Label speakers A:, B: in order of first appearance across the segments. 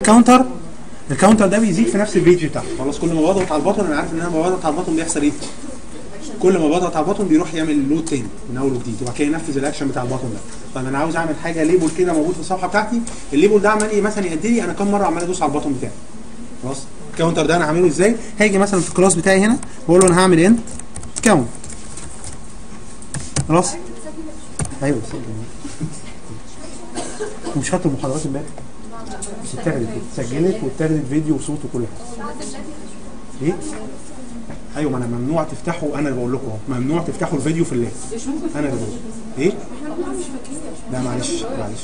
A: الكاونتر الكاونتر ده بيزيد في نفس البيج بتاعه خلاص كل ما بضغط على البطن انا عارف ان انا لما بضغط على البطن بيحصل ايه كل ما بضغط على البطن بيروح يعمل لود تاني من اول وجديد وبعد كده ينفذ الاكشن بتاع البطن ده طب انا عاوز اعمل حاجه ليبل كده موجود في الصفحه بتاعتي الليبل ده عمال ايه مثلا يأدي لي انا كام مره عمال ادوس على البطن بتاعي خلاص الكاونتر ده انا هعمله ازاي هاجي مثلا في الكلاس بتاعي هنا واقول له انا هعمل انت كاونت خلاص ايوه بسجل. ومش خدت المحاضرات امبارح اتاخدت اتسجلت واتاخدت فيديو وصوت وكل حاجه ايه ايوه ما انا ممنوع تفتحوا انا اللي بقول لكم اهو ممنوع تفتحوا الفيديو في اللاب انا اللي بقول ايه لا معلش معلش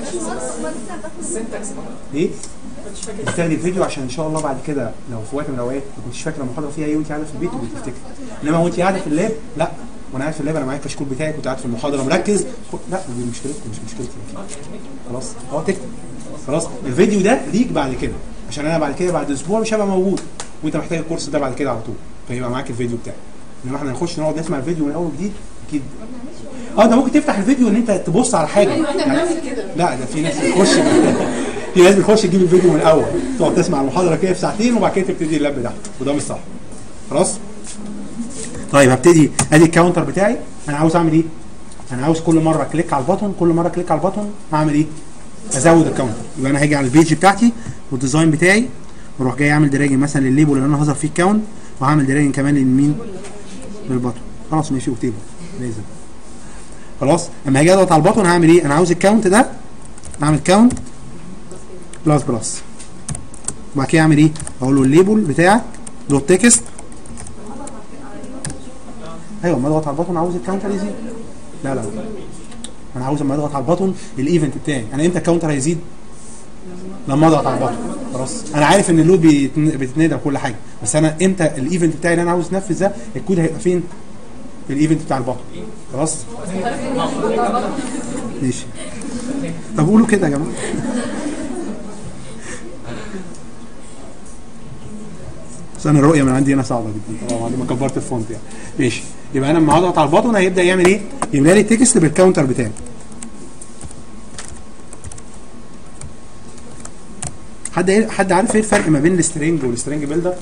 A: ايه بتاخدي الفيديو عشان ان شاء الله بعد كده لو في وقت من الاوقات ما كنتش فاكره المحاضره فيها ايه وانت قاعده في البيت وبتفتكري انما وانت قاعده في اللاب لا وانا قاعد في اللاب انا معايا الكشكول بتاعي كنت قاعد في المحاضره مركز لا دي مشكلتكم مش مشكلتي خلاص اه تكتب خلاص الفيديو ده ليك بعد كده عشان انا بعد كده بعد اسبوع مش هبقى موجود وانت محتاج الكورس ده بعد كده على طول فيبقى معاك الفيديو بتاعي انما احنا نخش نقعد نسمع الفيديو من اول وجديد اكيد اه ده ممكن تفتح الفيديو ان انت تبص على حاجه
B: ايوه احنا بنعمل كده
A: لا ده في ناس بتخش في ناس بتخش تجيب الفيديو من الاول تقعد تسمع المحاضره كده في ساعتين وبعد كده تبتدي اللاب بتاعك وده مش صح خلاص طيب هبتدي ادي الكاونتر بتاعي انا عاوز اعمل ايه انا عاوز كل مره كليك على البطن كل مره كليك على البطن اعمل ايه ازود الكاونتر يبقى انا هاجي على البيج بتاعتي والديزاين بتاعي واروح جاي اعمل دراجن مثلا للليبل اللي انا هظهر فيه الكاونت وهعمل دراجن كمان لمين للبطن خلاص ماشي وتيبل لازم خلاص اما هاجي اضغط على البطن هعمل ايه انا عاوز الكاونت ده اعمل كاونت بلس بلس وبعد كده اعمل ايه اقول له الليبل بتاعك دوت تكست ايوه اما اضغط على البطن عاوز الكاونتر يزيد لا لا انا عاوز اما اضغط على البطن الايفنت بتاعي انا امتى الكاونتر هيزيد لما اضغط على البطن خلاص انا عارف ان اللود بيتن- بيتنادى وكل حاجه بس انا امتى الايفنت بتاعي اللي انا عاوز انفذ ده الكود هيبقى فين في الايفنت بتاع البطن خلاص ماشي طب قولوا كده يا جماعه بس انا الرؤيه من عندي هنا صعبه جدا طبعا بعد ما كبرت الفونت يعني ماشي يبقى انا لما هضغط على البطن هيبدا يعمل ايه؟ يملى لي التكست بالكاونتر بتاعي حد إيه- حد عارف ايه الفرق ما بين السترينج والسترينج بيلدر؟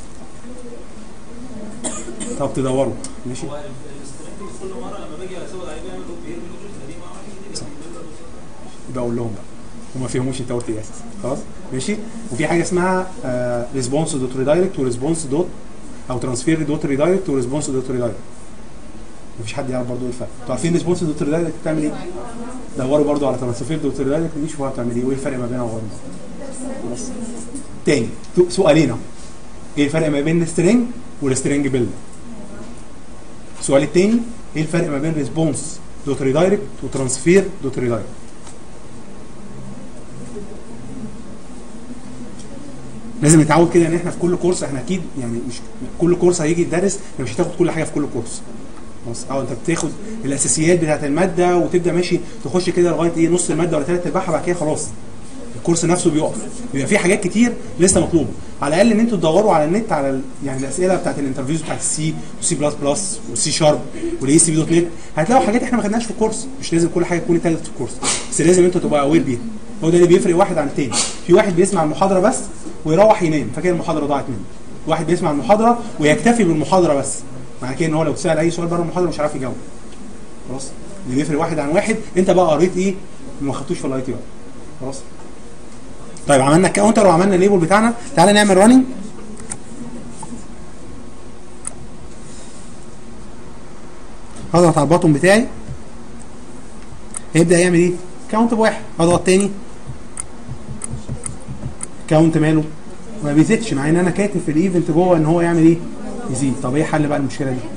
A: طب تدوروا ماشي يبقى اقول لهم بقى وما فيهموش انت قلت ايه اساسا خلاص ماشي وفي حاجه اسمها ريسبونس دوت ريدايركت وريسبونس دوت او ترانسفير دوت ريدايركت وريسبونس دوت ريدايركت مفيش حد يعرف برضه ايه الفرق انتوا عارفين ريسبونس دوت ريدايركت بتعمل ايه؟ دوروا برضه على ترانسفير دوت ريدايركت دي شوفوها بتعمل ايه وايه الفرق ما بينها وبين بعض خلاص تاني تو- سؤالين اهو ايه الفرق ما بين السترينج والسترينج بيلدر السؤال التاني ايه الفرق ما بين ريسبونس دوت ريدايركت وترانسفير دوت ريدايركت لازم نتعود كده ان احنا في كل كورس احنا اكيد يعني مش كل كورس هيجي يدرس مش هتاخد كل حاجه في كل كورس خلاص اه انت بتاخد الاساسيات بتاعت الماده وتبدا ماشي تخش كده لغايه ايه نص الماده ولا ثلاث ارباعها بعد كده خلاص الكورس نفسه بيقف بيبقى في حاجات كتير لسه مطلوبه على الاقل ان انتوا تدوروا على النت على ال- يعني الاسئله بتاعت الانترفيوز بتاعت السي والسي بلس بلس والسي شارب والاي سي بي دوت نت هتلاقوا حاجات احنا ما خدناش في الكورس مش لازم كل حاجه تكون اتاخدت في الكورس بس لازم انتوا تبقوا اوير بيها هو ده اللي بيفرق واحد عن التاني في واحد بيسمع المحاضره بس ويروح ينام فكده المحاضره ضاعت منه واحد بيسمع المحاضره ويكتفي بالمحاضره بس مع كده ان هو لو اتسال اي سؤال بره المحاضره مش هيعرف يجاوب خلاص اللي بيفرق واحد عن واحد انت بقى قريت ايه ما خدتوش في الاي تي خلاص طيب عملنا الكاونتر وعملنا الليبل بتاعنا تعالى نعمل راننج هضغط على البطن بتاعي هيبدا يعمل ايه كاونت بواحد هضغط تاني كاونت ماله ما بيزيدش مع ان انا كاتب في الايفنت جوه ان هو يعمل ايه يزيد طب ايه حل بقى المشكله دي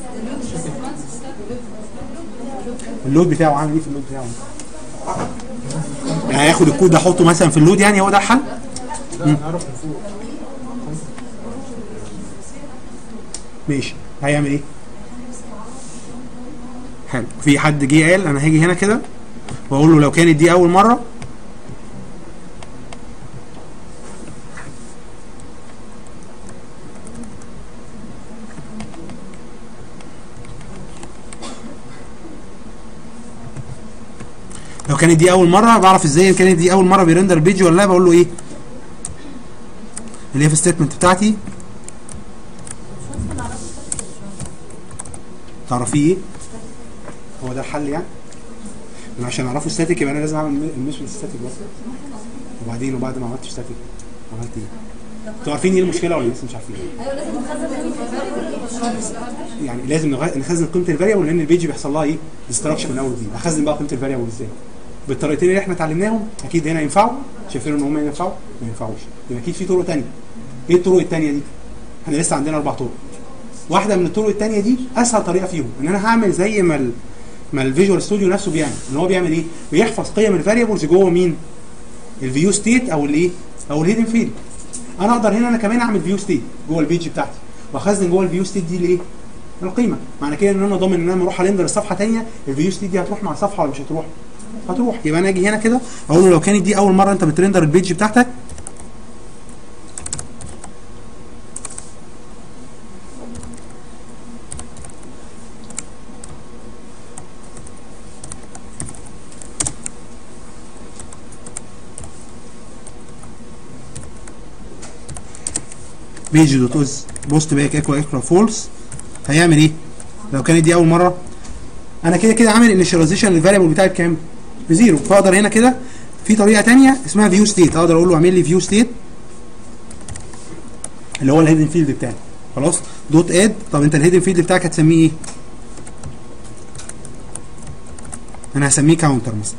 A: اللود بتاعه عامل ايه في اللود بتاعه يعني هياخد الكود ده احطه مثلا في اللود يعني هو ده الحل مم. ماشي هيعمل ايه حلو في حد جه قال انا هاجي هنا كده واقول له لو كانت دي اول مره لو كانت دي اول مره بعرف ازاي إن كانت دي اول مره بيرندر الفيديو ولا لا بقول له ايه الاف ستيتمنت بتاعتي تعرفيه ايه؟ هو ده الحل يعني؟ انا عشان اعرفه ستاتيك يبقى انا لازم اعمل الميشن ستاتيك بس وبعدين وبعد ما عملت ستاتيك عملت ايه؟ انتوا عارفين ايه المشكله ولا لسه مش عارفين؟
B: ايوه لازم نخزن
A: يعني لازم نغ- نخزن قيمه الفاريبل لان البيج بيحصل لها ايه؟ ديستراكشن من اول وجديد هخزن بقى قيمه الفاريبل ازاي؟ بالطريقتين اللي احنا اتعلمناهم اكيد هنا ينفعوا شايفين ان هم ينفعوا؟ ما ينفعوش يبقى اكيد في طرق ثانيه ايه الطرق الثانيه دي؟ احنا لسه عندنا اربع طرق واحده من الطرق الثانيه دي اسهل طريقه فيهم ان انا هعمل زي ما ال ما الفيجوال ستوديو نفسه بيعمل ان هو بيعمل ايه؟ بيحفظ قيم الفاريبلز جوه مين؟ الفيو ستيت او الايه؟ او الهيدن فيلد انا اقدر هنا انا كمان اعمل فيو ستيت جوه البيج بتاعتي واخزن جوه الفيو ستيت دي الايه؟ القيمه معنى كده ان انا ضامن ان انا لما اروح الندر الصفحه ثانيه الفيو ستيت دي هتروح مع الصفحه ولا مش هتروح؟ هتروح يبقى انا اجي هنا كده اقول له لو كانت دي اول مره انت بترندر البيج بتاعتك بيج دوت اوز بوست باك ايكو ايكو فولس هيعمل ايه؟ لو كانت دي اول مره انا كده كده عامل انيشاليزيشن للفاريبل بتاعي بكام؟ بزيرو فاقدر هنا كده في طريقه ثانيه اسمها فيو ستيت اقدر اقول له اعمل لي فيو ستيت اللي هو الهيدن فيلد بتاعي خلاص دوت اد طب انت الهيدن فيلد بتاعك هتسميه ايه؟ انا هسميه كاونتر مثلا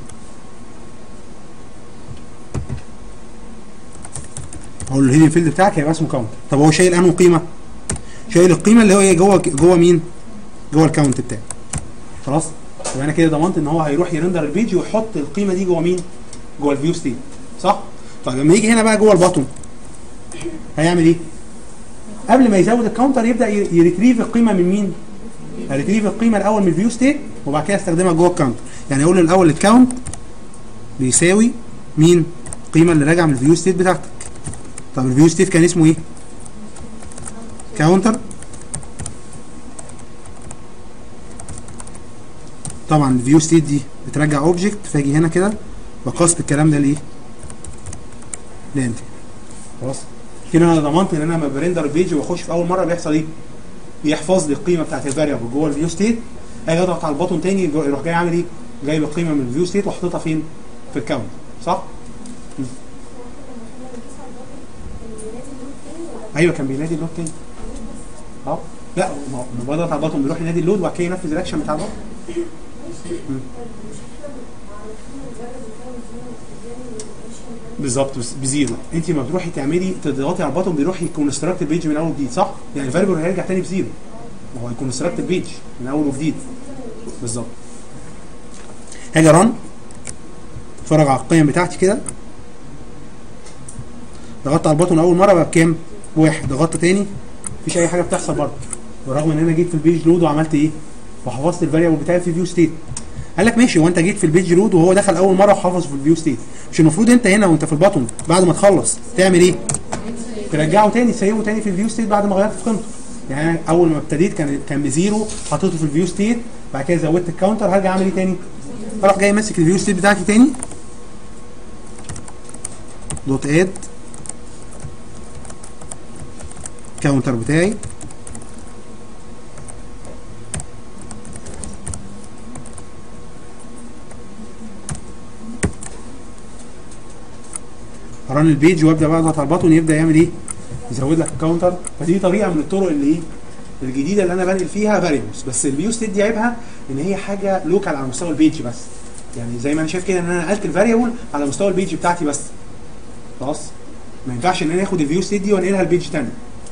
A: اقول له الهيدن فيلد بتاعك هيبقى اسمه كاونت طب هو شايل انه قيمه شايل القيمه اللي هو ايه جوه جوه مين جوه الكاونت بتاعي خلاص يبقى انا كده ضمنت ان هو هيروح يرندر البيج ويحط القيمه دي جوه مين جوه الفيو ستيت صح طيب لما يجي هنا بقى جوه البطن هيعمل ايه قبل ما يزود الكاونتر يبدا ي- يريتريف القيمه من مين هيريتريف القيمه الاول من الفيو ستيت وبعد كده استخدمها جوه الكاونتر يعني اقول له الاول الكاونت بيساوي مين القيمه اللي راجعه من الفيو ستيت بتاعتك طب الفيو ستيت كان اسمه ايه كاونتر طبعا الفيو ستيت دي بترجع اوبجكت فاجي هنا كده بقصد الكلام ده لايه لانت خلاص كده انا ضمنت ان انا لما برندر البيج واخش في اول مره بيحصل ايه بيحفظ لي القيمه بتاعت الفاريبل جوه الفيو ستيت اجي اضغط على البطن تاني جو- يروح جاي عامل ايه جايب القيمه من الفيو ستيت وحاططها فين في الكاونت صح ايوه كان بينادي اللود تاني اه لا ما هو- ما بضغط على البطن بيروح ينادي اللود وبعد كده ينفذ الاكشن بتاع البطن بالظبط بس بزيرو انت ما بتروحي تعملي تضغطي على البطن بيروح يكونستراكت البيج من اول وجديد صح؟ يعني الفاريبل هيرجع تاني بزيرو ما هو يكونستراكت البيج من اول وجديد بالظبط هاجي ران اتفرج على القيم بتاعتي كده ضغطت على البطن اول مره بقى بكام؟ واحد ضغطت تاني مفيش اي حاجه بتحصل برضه برغم ان انا جيت في البيج لود وعملت ايه؟ وحفظت الفاريبل بتاعي في فيو ستيت قال لك ماشي هو انت جيت في البيج لود وهو دخل اول مره وحافظ في الفيو ستيت مش المفروض انت هنا وانت في البطن بعد ما تخلص تعمل ايه؟ ترجعه تاني تسيبه تاني في الفيو ستيت بعد ما غيرت في قيمته يعني أنا اول ما ابتديت كان كان بزيرو حطيته في الفيو ستيت بعد كده زودت الكاونتر هرجع اعمل ايه تاني؟ اروح جاي ماسك الفيو ستيت بتاعتي تاني دوت اد كاونتر بتاعي ران البيج وابدا بقى اضغط على البطن يبدا يعمل ايه؟ يزود لك الكاونتر فدي طريقه من الطرق اللي ايه؟ الجديده اللي انا بنقل فيها فاريبلز بس الفيو ستيت دي عيبها ان هي حاجه لوكال على مستوى البيج بس يعني زي ما انا شايف كده ان انا نقلت الفاريبل على مستوى البيج بتاعتي بس خلاص ما ينفعش ان انا اخد الفيو ستيت دي وانقلها البيج تاني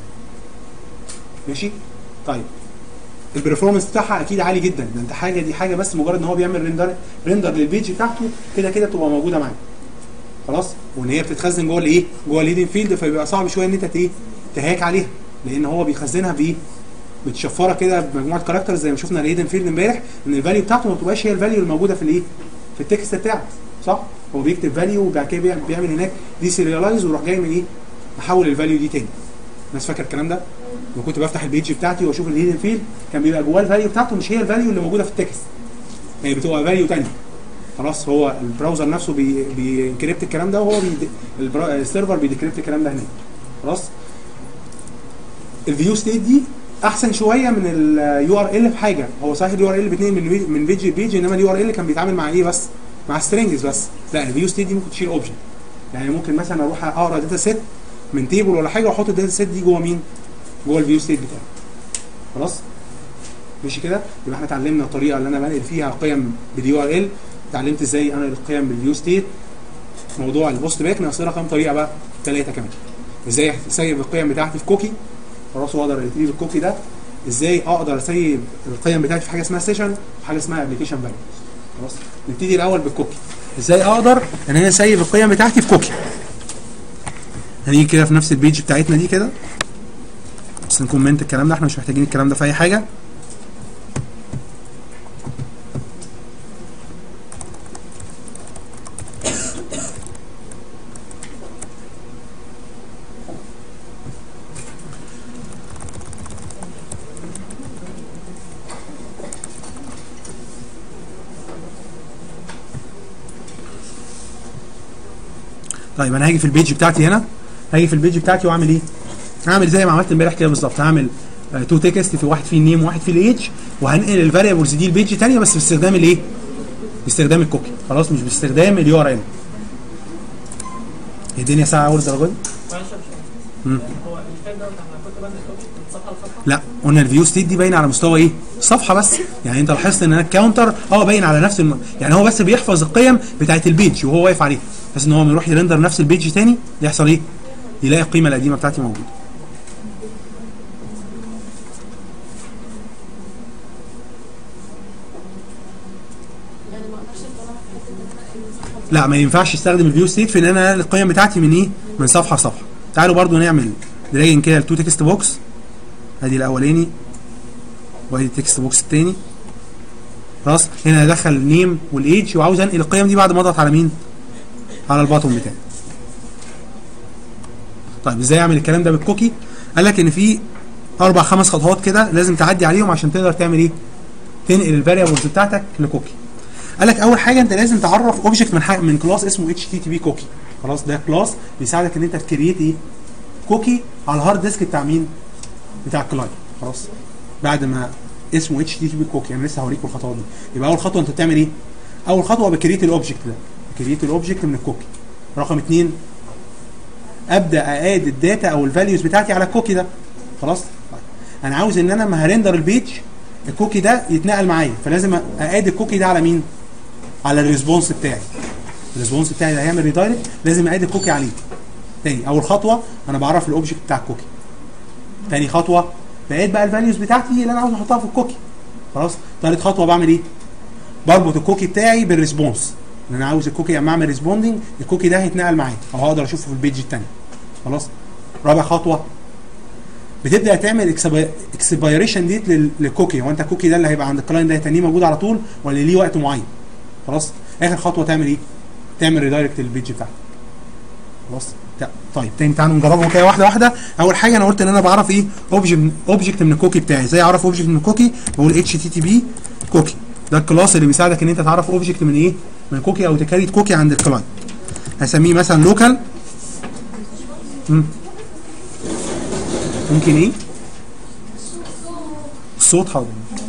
A: ماشي طيب البرفورمانس بتاعها اكيد عالي جدا ده انت حاجه دي حاجه بس مجرد ان هو بيعمل ريندر ريندر للبيج بتاعته كده كده تبقى موجوده معاك خلاص وان هي بتتخزن جوه الايه جوه الهيدن فيلد فبيبقى صعب شويه ان انت ايه تهاك عليها لان هو بيخزنها بايه متشفره كده بمجموعه كاركترز زي ما شفنا الهيدن فيلد امبارح ان الفاليو بتاعته ما بتبقاش هي الفاليو الموجوده في الايه في التكست بتاعك صح هو بيكتب فاليو وبعد كده بيعمل- بيعمل هناك دي سيريالايز ويروح جاي من ايه محول الفاليو دي تاني الناس فاكر الكلام ده لما كنت بفتح البيج بتاعتي واشوف الهيدن فيلد كان بيبقى جواه الفاليو بتاعته مش هي الفاليو اللي موجوده في التكست هي بتبقى فاليو تانية خلاص هو البراوزر نفسه بي بينكريبت الكلام ده وهو بي البرا- السيرفر بيديكريبت الكلام ده هناك خلاص الفيو ستيت دي احسن شويه من اليو ار ال في حاجه هو صحيح اليو ار ال باثنين من في- من بيج لبيج انما اليو ار ال كان بيتعامل مع ايه بس مع سترينجز بس لا الفيو ستيت دي ممكن تشيل اوبجكت يعني ممكن مثلا اروح اقرا داتا سيت من تيبل ولا حاجه واحط الداتا سيت دي جوه مين جوه الفيو ستيت بتاعي خلاص ماشي كده يبقى احنا اتعلمنا الطريقه اللي انا بنقل فيها قيم باليو ار ال اتعلمت ازاي انقل القيم بالفيو ستيت موضوع البوست باك ناقصنا كام طريقه بقى ثلاثه كمان ازاي اسيب القيم بتاعتي في كوكي خلاص واقدر ريتريف الكوكي ده ازاي اقدر اسيب القيم بتاعتي في حاجه اسمها سيشن وحاجه اسمها ابلكيشن فاليو خلاص نبتدي الاول بالكوكي ازاي اقدر ان انا اسيب القيم بتاعتي في كوكي هنيجي كده في نفس البيج بتاعتنا دي كده بس نكومنت الكلام ده احنا مش محتاجين الكلام ده في اي حاجه طيب انا هاجي في البيج بتاعتي هنا هاجي في البيج بتاعتي واعمل ايه؟ هعمل زي ما عملت امبارح كده بالظبط هعمل تو تكست في واحد فيه النيم وواحد فيه الايدج وهنقل الفاريبلز دي لبيج ثانيه بس باستخدام الايه؟ باستخدام الكوكي خلاص مش باستخدام اليو ار ال الدنيا ساعه اول درجه دي؟
C: معلش يا
A: مم.
C: باشمهندس هو الكتاب ده انا كنت بنقل كوبي من صفحه لصفحه
A: لا قلنا الفيو ستيت دي باينه على مستوى ايه؟ صفحه بس يعني انت لاحظت ان انا الكاونتر اه باين على نفس الم... يعني هو بس بيحفظ القيم بتاعت البيج وهو واقف عليها بس ان هو يروح يرندر نفس البيج تاني يحصل ايه؟ يلاقي القيمه القديمه بتاعتي موجوده
B: يعني ما اقدرش اطلعها في حته ان انا اي صفحه
A: لا ما ينفعش استخدم الفيو ستيت في ان انا انقل القيم بتاعتي من ايه؟ من صفحه لصفحه. تعالوا برضو نعمل دراجن كده التو تكست بوكس ادي الاولاني وادي التكست بوكس الثاني خلاص هنا ادخل النيم والايدج وعاوز انقل القيم دي بعد ما اضغط على مين؟ على الباطن بتاعي. طيب ازاي اعمل الكلام ده بالكوكي؟ قال لك ان في اربع خمس خطوات كده لازم تعدي عليهم عشان تقدر تعمل ايه؟ تنقل الفاريبلز بتاعتك لكوكي. قال لك اول حاجه انت لازم تعرف اوبجكت من حاجة من كلاس اسمه اتش تي تي بي كوكي خلاص ده كلاس بيساعدك ان انت تكريت ايه كوكي على الهارد ديسك بتاع مين بتاع الكلاينت خلاص بعد ما اسمه اتش تي تي بي كوكي انا لسه هوريكم الخطوات دي يبقى اول خطوه انت بتعمل ايه اول خطوه بكريت الاوبجكت ده كريت الاوبجكت من الكوكي رقم اثنين ابدا ااد الداتا او الفاليوز بتاعتي على الكوكي ده خلاص طيب. انا عاوز ان انا لما هرندر البيج الكوكي ده يتنقل معايا فلازم ااد الكوكي ده على مين على الريسبونس بتاعي الريسبونس بتاعي اللي هيعمل ريدايركت لازم اعيد الكوكي عليه تاني اول خطوه انا بعرف الاوبجكت بتاع الكوكي تاني خطوه بقيت بقى الفاليوز بتاعتي اللي انا عاوز احطها في الكوكي خلاص تالت خطوه بعمل ايه بربط الكوكي بتاعي بالريسبونس ان انا عاوز الكوكي لما اعمل ريسبوندنج الكوكي ده هيتنقل معايا او هقدر اشوفه في البيج الثاني خلاص رابع خطوه بتبدا تعمل اكسبيريشن ديت لل- للكوكي هو انت الكوكي ده اللي هيبقى عند الكلاينت ده هتنيه موجود على طول ولا ليه وقت معين خلاص اخر خطوه تعمل ايه تعمل ريدايركت للبيج بتاعتك خلاص تا- طيب تاني تعالوا نجربهم كده واحده واحده اول حاجه انا قلت ان انا بعرف ايه اوبجكت اوبجكت من الكوكي بتاعي ازاي اعرف اوبجكت من الكوكي بقول اتش تي تي بي كوكي ده الكلاس اللي بيساعدك ان انت تعرف اوبجكت من ايه من كوكي او تكريت كوكي عند الكلاينت هسميه مثلا لوكال ممكن ايه الصوت حاضر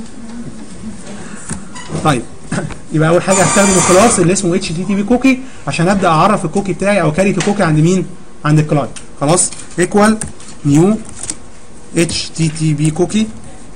A: طيب يبقى اول حاجه هستخدم الكلاس اللي اسمه اتش تي تي بي كوكي عشان ابدا اعرف الكوكي بتاعي او كاريت الكوكي عند مين عند الكلاينت خلاص ايكوال نيو اتش تي تي بي كوكي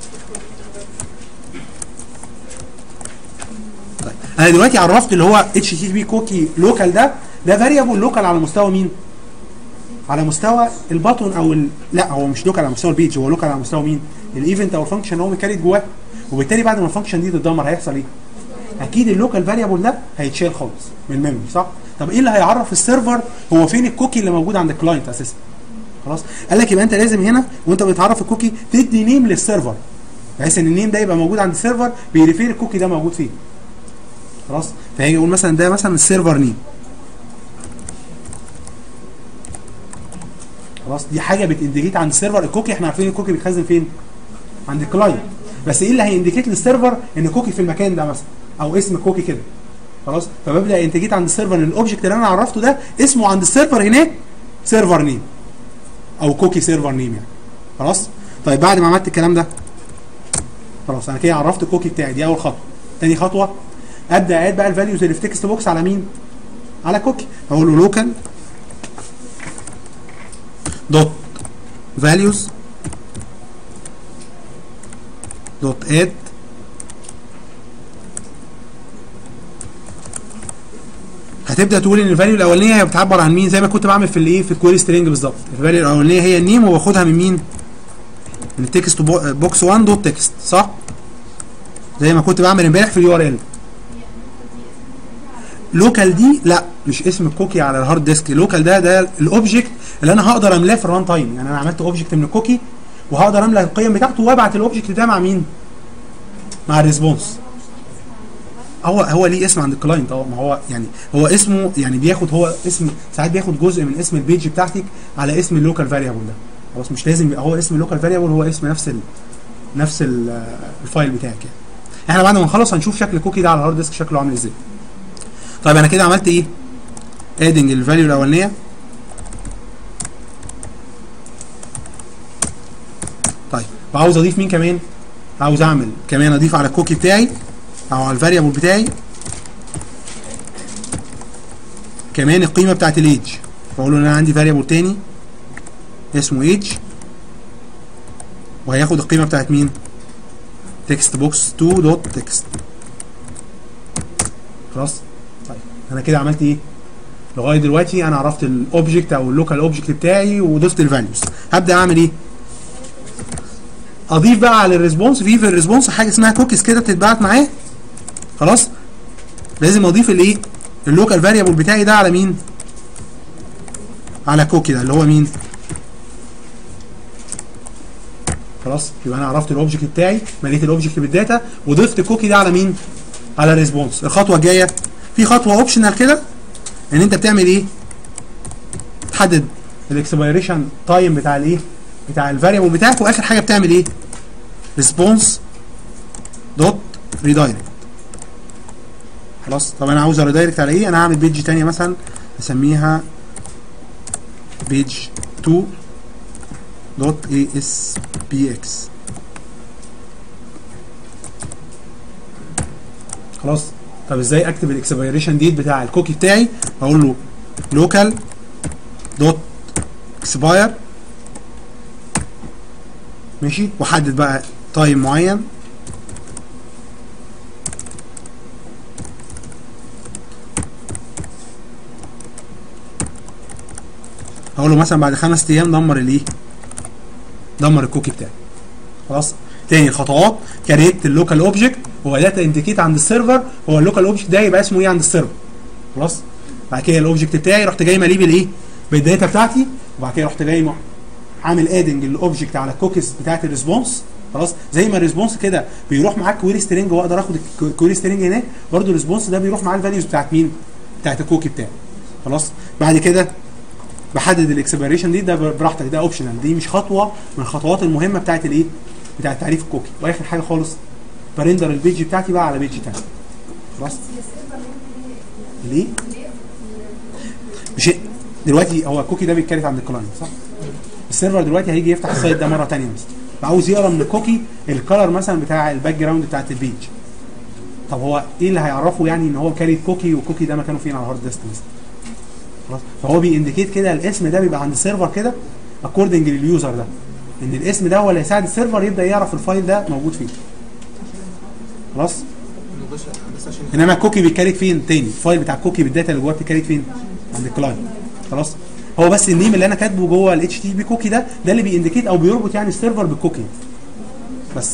A: طيب انا دلوقتي عرفت اللي هو اتش تي تي بي كوكي لوكال ده ده فاريبل لوكال على مستوى مين على مستوى الباتون او ال... لا هو مش لوكال على مستوى البيج هو لوكال على مستوى مين الايفنت او الفانكشن اللي هو مكريت جواه وبالتالي بعد ما الفانكشن دي تتدمر هيحصل ايه اكيد اللوكال فاريبل ده هيتشال خالص من الميموري صح طب ايه اللي هيعرف السيرفر هو فين الكوكي اللي موجود عند الكلاينت اساسا خلاص قال لك يبقى انت لازم هنا وانت بتعرف الكوكي تدي نيم للسيرفر بحيث ان النيم ده يبقى موجود عند السيرفر بيريفير الكوكي ده موجود فين خلاص فهيجي يقول مثلا ده مثلا السيرفر نيم خلاص دي حاجه بتنديكيت عند السيرفر الكوكي احنا عارفين الكوكي بيتخزن فين عند الكلاينت بس ايه اللي هينديكيت للسيرفر ان كوكي في المكان ده مثلا او اسم كوكي كده خلاص فببدا انتجيت عند السيرفر ان الاوبجكت اللي انا عرفته ده اسمه عند السيرفر هناك سيرفر نيم او كوكي سيرفر نيم يعني خلاص طيب بعد ما عملت الكلام ده خلاص انا كده عرفت الكوكي بتاعي دي اول خطوه تاني خطوه ابدا اد بقى الفاليوز اللي في تكست بوكس على مين على كوكي اقول له لوكال دوت فاليوز دوت اد هتبدا تقول ان الفاليو الاولانيه هي بتعبر عن مين زي ما كنت بعمل في الايه في الكويري سترينج بالظبط الفاليو الاولانيه هي النيم وباخدها من مين من التكست بو- بوكس 1 دوت تكست صح زي ما كنت بعمل امبارح في اليو ار ال لوكال دي لا مش اسم الكوكي على الهارد ديسك لوكال ده ده الاوبجكت اللي انا هقدر املاه في الران تايم يعني انا عملت اوبجكت من الكوكي وهقدر املى القيم بتاعته وابعت الاوبجكت ده مع مين مع الريسبونس هو هو ليه اسم عند الكلاينت اه ما هو يعني هو اسمه يعني بياخد هو اسم ساعات بياخد جزء من اسم البيج بتاعتك على اسم اللوكال فاريبل ده خلاص مش لازم يبقى هو اسم اللوكال فاريبل هو اسم نفس ال نفس ال الفايل بتاعك يعني احنا بعد ما نخلص هنشوف شكل الكوكي ده على الهارد ديسك شكله عامل ازاي طيب انا كده عملت ايه ادنج الفاليو الاولانيه طيب وعاوز اضيف مين كمان عاوز اعمل كمان اضيف على الكوكي بتاعي او على الفاريبل بتاعي كمان القيمه بتاعت الايدج بقول له ان انا عندي فاريبل تاني اسمه ايدج وهياخد القيمه بتاعت مين تكست بوكس 2 دوت تكست خلاص طيب انا كده عملت ايه لغايه دلوقتي انا عرفت الاوبجكت او اللوكال اوبجكت بتاعي وضفت الفاليوز هبدا اعمل ايه اضيف بقى على الريسبونس في في الريسبونس حاجه اسمها كوكيز كده بتتبعت معاه خلاص لازم اضيف الايه اللوكال فاريبل بتاعي ده على مين على كوكي ده اللي هو مين خلاص يبقى انا عرفت الاوبجكت بتاعي مليت الاوبجكت بالداتا وضفت الكوكي ده على مين على الريسبونس الخطوه الجايه في خطوه اوبشنال كده ان انت بتعمل ايه تحدد الاكسبيريشن تايم بتاع الايه بتاع الفاريبل بتاعك واخر حاجه بتعمل ايه ريسبونس دوت ريدايركت خلاص طب انا عاوز ريدايركت على ايه انا هعمل بيج تانية مثلا اسميها بيج 2 دوت اي اس بي اكس خلاص طب ازاي اكتب الاكسبيريشن ديت بتاع الكوكي بتاعي اقول له لوكال دوت اكسباير ماشي واحدد بقى تايم معين هقول له مثلا بعد خمس ايام دمر الايه دمر الكوكي بتاعي خلاص تاني خطوات كريت اللوكال اوبجكت وبدات انديكيت عند السيرفر هو اللوكال اوبجكت ده يبقى اسمه ايه عند السيرفر خلاص بعد كده الاوبجكت بتاعي رحت جاي ماليه بالايه بالداتا بتاعتي وبعد كده رحت جاي عامل ادنج الاوبجكت على الكوكيز بتاعت الريسبونس خلاص زي ما الريسبونس كده بيروح معاك كويري سترينج واقدر اخد الكويري سترينج هناك برضو الريسبونس ده بيروح معاه الفاليوز بتاعت مين بتاعت الكوكي بتاعي خلاص بعد كده بحدد الاكسبيريشن دي ده براحتك ده اوبشنال دي مش خطوه من الخطوات المهمه بتاعت الايه بتاعت تعريف الكوكي واخر حاجه خالص برندر البيج بتاعتي بقى على بيج تاني خلاص ليه مش دلوقتي هو الكوكي ده بيتكلف عند الكلاينت صح السيرفر دلوقتي هيجي يفتح السايت ده مره ثانيه مثلا فعاوز يقرا من الكوكي الكلر مثلا بتاع الباك جراوند بتاعت البيج طب هو ايه اللي هيعرفه يعني ان هو كاري كوكي والكوكي ده مكانه فين على الهارد ديسك مثلا خلاص فهو بينديكيت كده الاسم ده بيبقى عند السيرفر كده اكوردنج لليوزر ده ان الاسم ده هو اللي هيساعد السيرفر يبدا يعرف الفايل ده موجود فين خلاص انما الكوكي بيتكريت فين تاني الفايل بتاع الكوكي بالداتا اللي جواه بيتكريت فين عند الكلاينت خلاص هو بس النيم اللي انا كاتبه جوه الاتش تي بي كوكي ده ده اللي بينديكيت او بيربط يعني السيرفر بالكوكي بس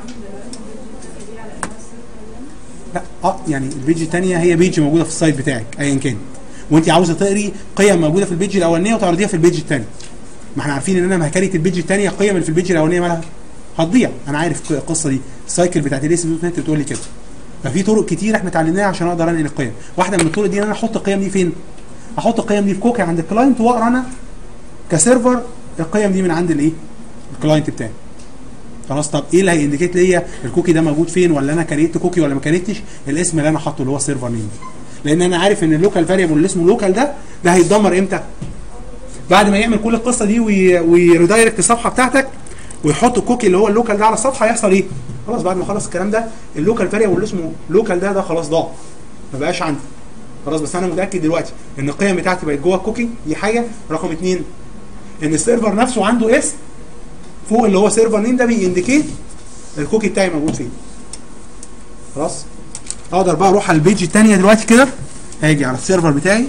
A: لا اه يعني البيج الثانيه هي بيج موجوده في السايت بتاعك ايا كان وانت عاوزه تقري قيم موجوده في البيج الاولانيه وتعرضيها في البيج الثاني ما احنا عارفين ان انا مهكريت البيج الثانيه القيم اللي في البيج الاولانيه مالها هتضيع انا عارف القصه دي السايكل بتاعت الاس دوت نت بتقول لي كده ففي طرق كتير احنا اتعلمناها عشان اقدر انقل القيم واحده من الطرق دي ان انا احط القيم دي فين احط القيم دي في كوكي عند الكلاينت واقرا انا كسيرفر القيم دي من عند الايه الكلاينت بتاعي خلاص طب ايه اللي هينديكيت ليا الكوكي ده موجود فين ولا انا كريت كوكي ولا ما كريتش الاسم اللي انا حاطه اللي هو السيرفر نيم لان انا عارف ان اللوكال فاريبل اللي اسمه لوكال ده ده هيتدمر امتى بعد ما يعمل كل القصه دي وي- ويريدايركت الصفحه بتاعتك ويحط الكوكي اللي هو اللوكال ده على الصفحه هيحصل ايه؟ خلاص بعد ما خلص الكلام ده اللوكال فاريبل اللي اسمه لوكال ده ده خلاص ضاع ما بقاش عندي خلاص بس انا متاكد دلوقتي ان القيم بتاعتي بقت جوه الكوكي دي حاجه رقم اثنين ان السيرفر نفسه عنده اسم فوق اللي هو سيرفر نيم ده بينديكيت الكوكي بتاعي موجود فين خلاص اقدر بقى اروح على البيج الثانيه دلوقتي كده هاجي على السيرفر بتاعي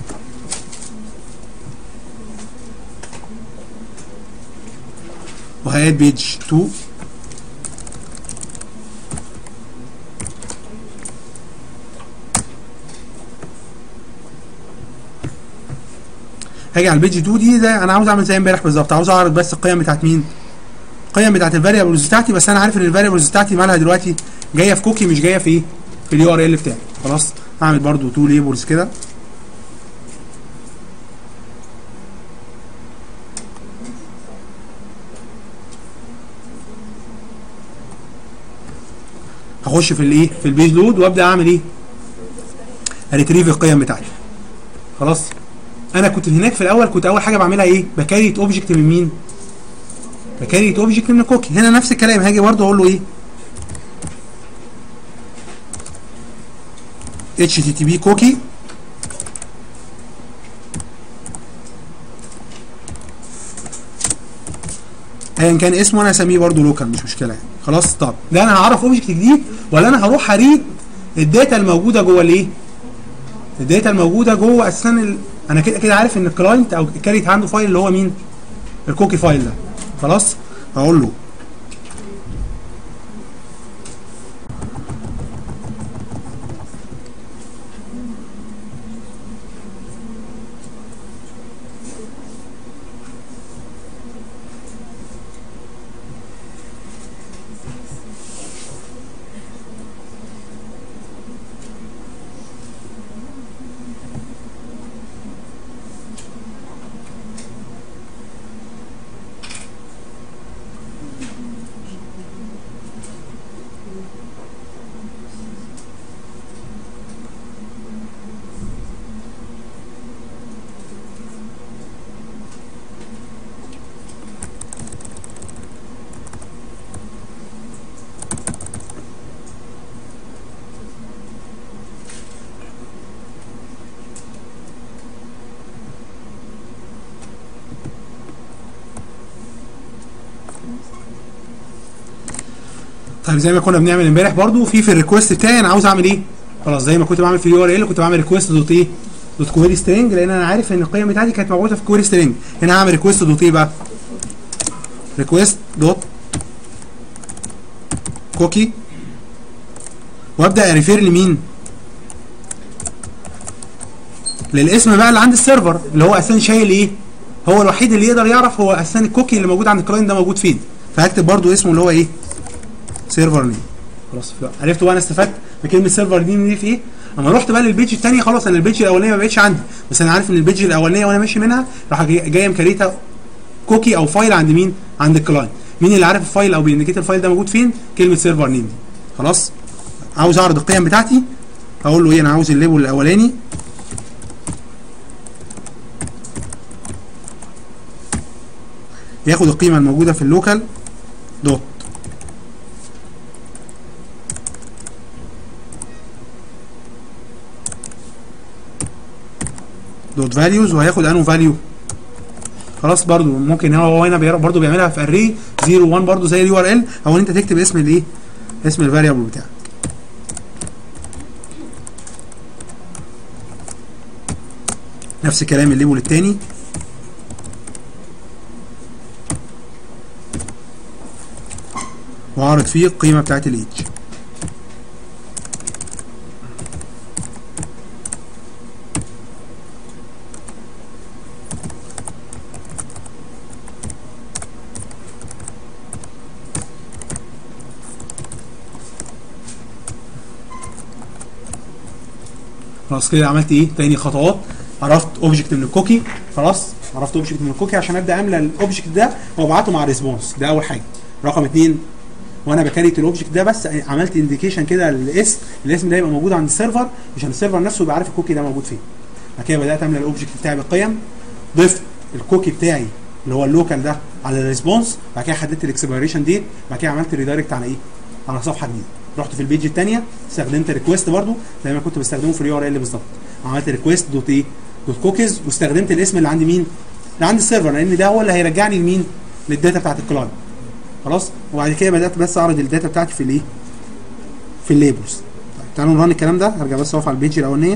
A: وهيات بيج 2 هاجي على البيج 2 دي ده انا عاوز اعمل زي امبارح بالظبط عاوز اعرض بس القيم بتاعت مين القيم بتاعت الفاريبلز بتاعتي بس انا عارف ان الفاريبلز بتاعتي مالها دلوقتي جايه في كوكي مش جايه في ايه في اليو ار ال بتاعي خلاص هعمل برضو تو ليبلز كده هخش في الايه في البيج لود وابدا اعمل ايه ريتريف القيم بتاعتي خلاص انا كنت هناك في الاول كنت اول حاجه بعملها ايه بكريت اوبجكت من مين بكريت اوبجكت من الكوكي هنا نفس الكلام هاجي برضه اقول له ايه اتش تي تي بي كوكي ايا كان اسمه انا هسميه برضه لوكال مش مشكله يعني خلاص طب ده انا هعرف اوبجكت جديد ولا انا هروح اريد الداتا الموجوده جوه الايه الداتا الموجوده جوه اساسا ال... انا كده كده عارف ان الكلاينت او الكاريت عنده فايل اللي هو مين الكوكي فايل ده خلاص هقول له طيب زي ما كنا بنعمل امبارح برضو في في الريكوست بتاعي انا عاوز اعمل ايه خلاص زي ما كنت بعمل في اليو ار ال كنت بعمل ريكوست دوت ايه دوت كويري سترينج لان انا عارف ان القيم بتاعتي كانت موجوده في كويري سترينج هنا هعمل ريكوست دوت ايه بقى ريكوست دوت كوكي وابدا اريفير لمين للاسم بقى اللي عند السيرفر اللي هو اساسا شايل ايه هو الوحيد اللي يقدر يعرف هو اساسا الكوكي اللي موجود عند الكلاينت ده موجود فين فهكتب برضو اسمه اللي هو ايه سيرفر نيم خلاص عرفت بقى انا استفدت بكلمه سيرفر نيم دي في ايه اما رحت بقى للبيج الثانيه خلاص انا البيج الاولانيه ما بقتش عندي بس انا عارف ان البيج الاولانيه وانا ماشي منها راح جاي- جايه مكريته كوكي او فايل عند مين عند الكلاينت مين اللي عارف الفايل او بينديكيت الفايل ده موجود فين كلمه سيرفر نيم دي خلاص عاوز اعرض القيم بتاعتي اقول له ايه انا عاوز الليبل الاولاني ياخد القيمه الموجوده في اللوكال دوت دوت فاليوز وهياخد انه فاليو خلاص برضو ممكن هو هو هنا بير- برضو بيعملها في اري 0 1 برضو زي اليو ار ال او ان انت تكتب اسم الايه اسم الفاريبل بتاعك نفس الكلام الليبل التاني وهعرض فيه القيمه بتاعت الايدج خلاص كده عملت ايه تاني خطوات عرفت اوبجكت من الكوكي خلاص عرفت اوبجكت من الكوكي عشان ابدا املى الاوبجكت ده وابعته مع الريسبونس ده اول حاجه رقم اثنين وانا بكريت الاوبجكت ده بس عملت انديكيشن كده للاسم الاسم ده يبقى موجود عند السيرفر عشان السيرفر نفسه يبقى عارف الكوكي ده موجود فين بعد كده بدات املى الاوبجكت بتاعي بالقيم ضفت الكوكي بتاعي اللي هو اللوكال ده على الريسبونس بعد كده حددت الاكسبيريشن ديت بعد كده عملت ريدايركت على ايه؟ على صفحه جديده رحت في البيج الثانيه استخدمت ريكويست برضو زي ما كنت بستخدمه في اليو ار ال بالظبط عملت ريكويست دوت ايه؟ دوت كوكيز واستخدمت الاسم اللي عند مين؟ اللي عند السيرفر لان ده هو اللي هيرجعني لمين؟ للداتا بتاعت الكلاينت خلاص وبعد كده بدات بس اعرض الداتا بتاعتي في الايه؟ في الليبلز طيب تعالوا نرن الكلام ده ارجع بس اقف على البيج الاولانيه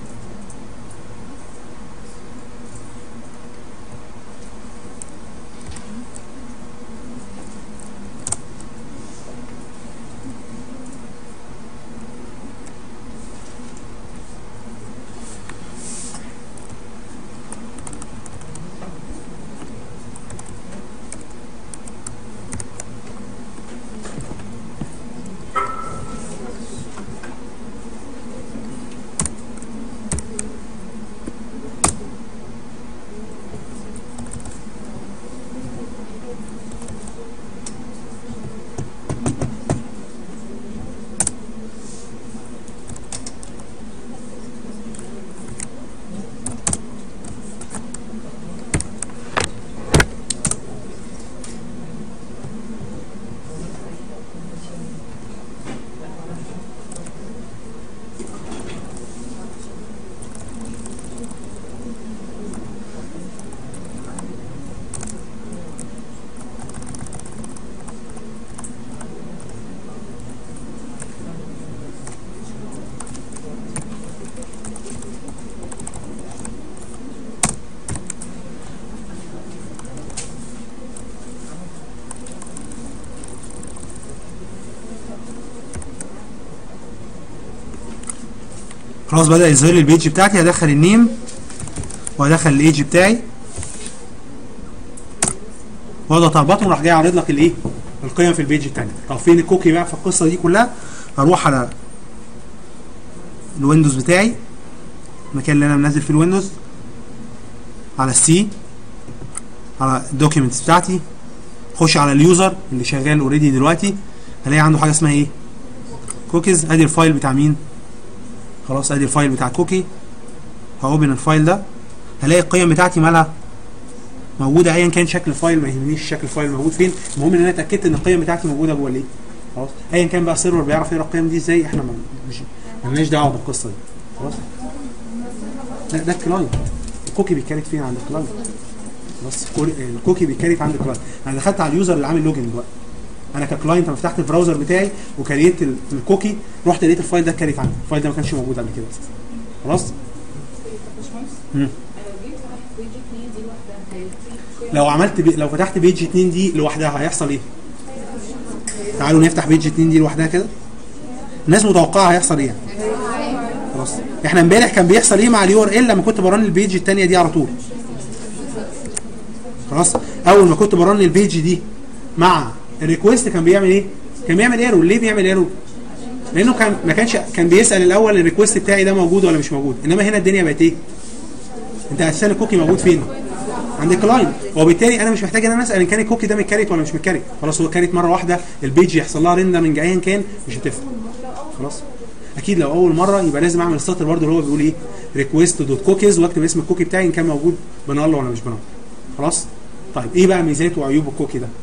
A: خلاص بدا يظهر لي البيج بتاعتي هدخل النيم وهدخل الايدج بتاعي واضغط على البطن وراح جاي عارض لك الايه القيم في البيج الثانيه طب فين الكوكي بقى في القصه دي كلها هروح على الويندوز بتاعي المكان اللي انا منزل فيه الويندوز على السي على الدوكيومنتس بتاعتي خش على اليوزر اللي شغال اوريدي دلوقتي هلاقي عنده حاجه اسمها ايه كوكيز ادي الفايل بتاع مين خلاص ادي الفايل بتاع كوكي هوبن الفايل ده هلاقي القيم بتاعتي مالها موجوده ايا كان شكل الفايل ما يهمنيش شكل الفايل موجود فين المهم ان انا اتاكدت ان القيم بتاعتي موجوده جوه الايه خلاص ايا كان بقى السيرفر بيعرف يقرا القيم دي ازاي احنا ما- مش مالناش دعوه بالقصه دي خلاص لا ده الكلاينت الكوكي بيتكريت فين عند الكلاينت خلاص الكوري- الكوكي بيتكريت عند الكلاينت انا دخلت على اليوزر اللي عامل لوجن دلوقتي انا ككلاينت انا فتحت البراوزر بتاعي وكريت ال- الكوكي رحت لقيت الفايل ده كاريت عندي الفايل ده ما كانش موجود قبل كده اساسا خلاص مم.
B: انا لو جيت فتحت بيج 2 دي لوحدها هيديك
A: لو عملت بي... لو فتحت بيج 2 دي لوحدها هيحصل ايه؟ تعالوا نفتح بيج 2 دي لوحدها كده الناس متوقعه هيحصل ايه يعني؟ خلاص احنا امبارح كان بيحصل ايه مع اليو ار ال لما كنت برن البيج الثانيه دي على طول خلاص اول ما كنت برن البيج دي مع الريكوست كان بيعمل ايه؟ كان بيعمل ايرور ليه بيعمل ايرور؟ لانه كان ما كانش كان بيسال الاول الريكوست بتاعي ده موجود ولا مش موجود انما هنا الدنيا بقت ايه؟ انت اساسا الكوكي موجود فين؟ عند الكلاينت وبالتالي انا مش محتاج ان انا اسال ان كان الكوكي ده متكريت ولا مش متكريت خلاص هو كاريت مره واحده البيج يحصل لها ريندرنج ايا كان مش هتفرق خلاص اكيد لو اول مره يبقى لازم اعمل السطر برده اللي هو بيقول ايه ريكويست دوت كوكيز واكتب اسم الكوكي بتاعي ان كان موجود بنال ولا مش بنال خلاص طيب ايه بقى ميزات وعيوب الكوكي ده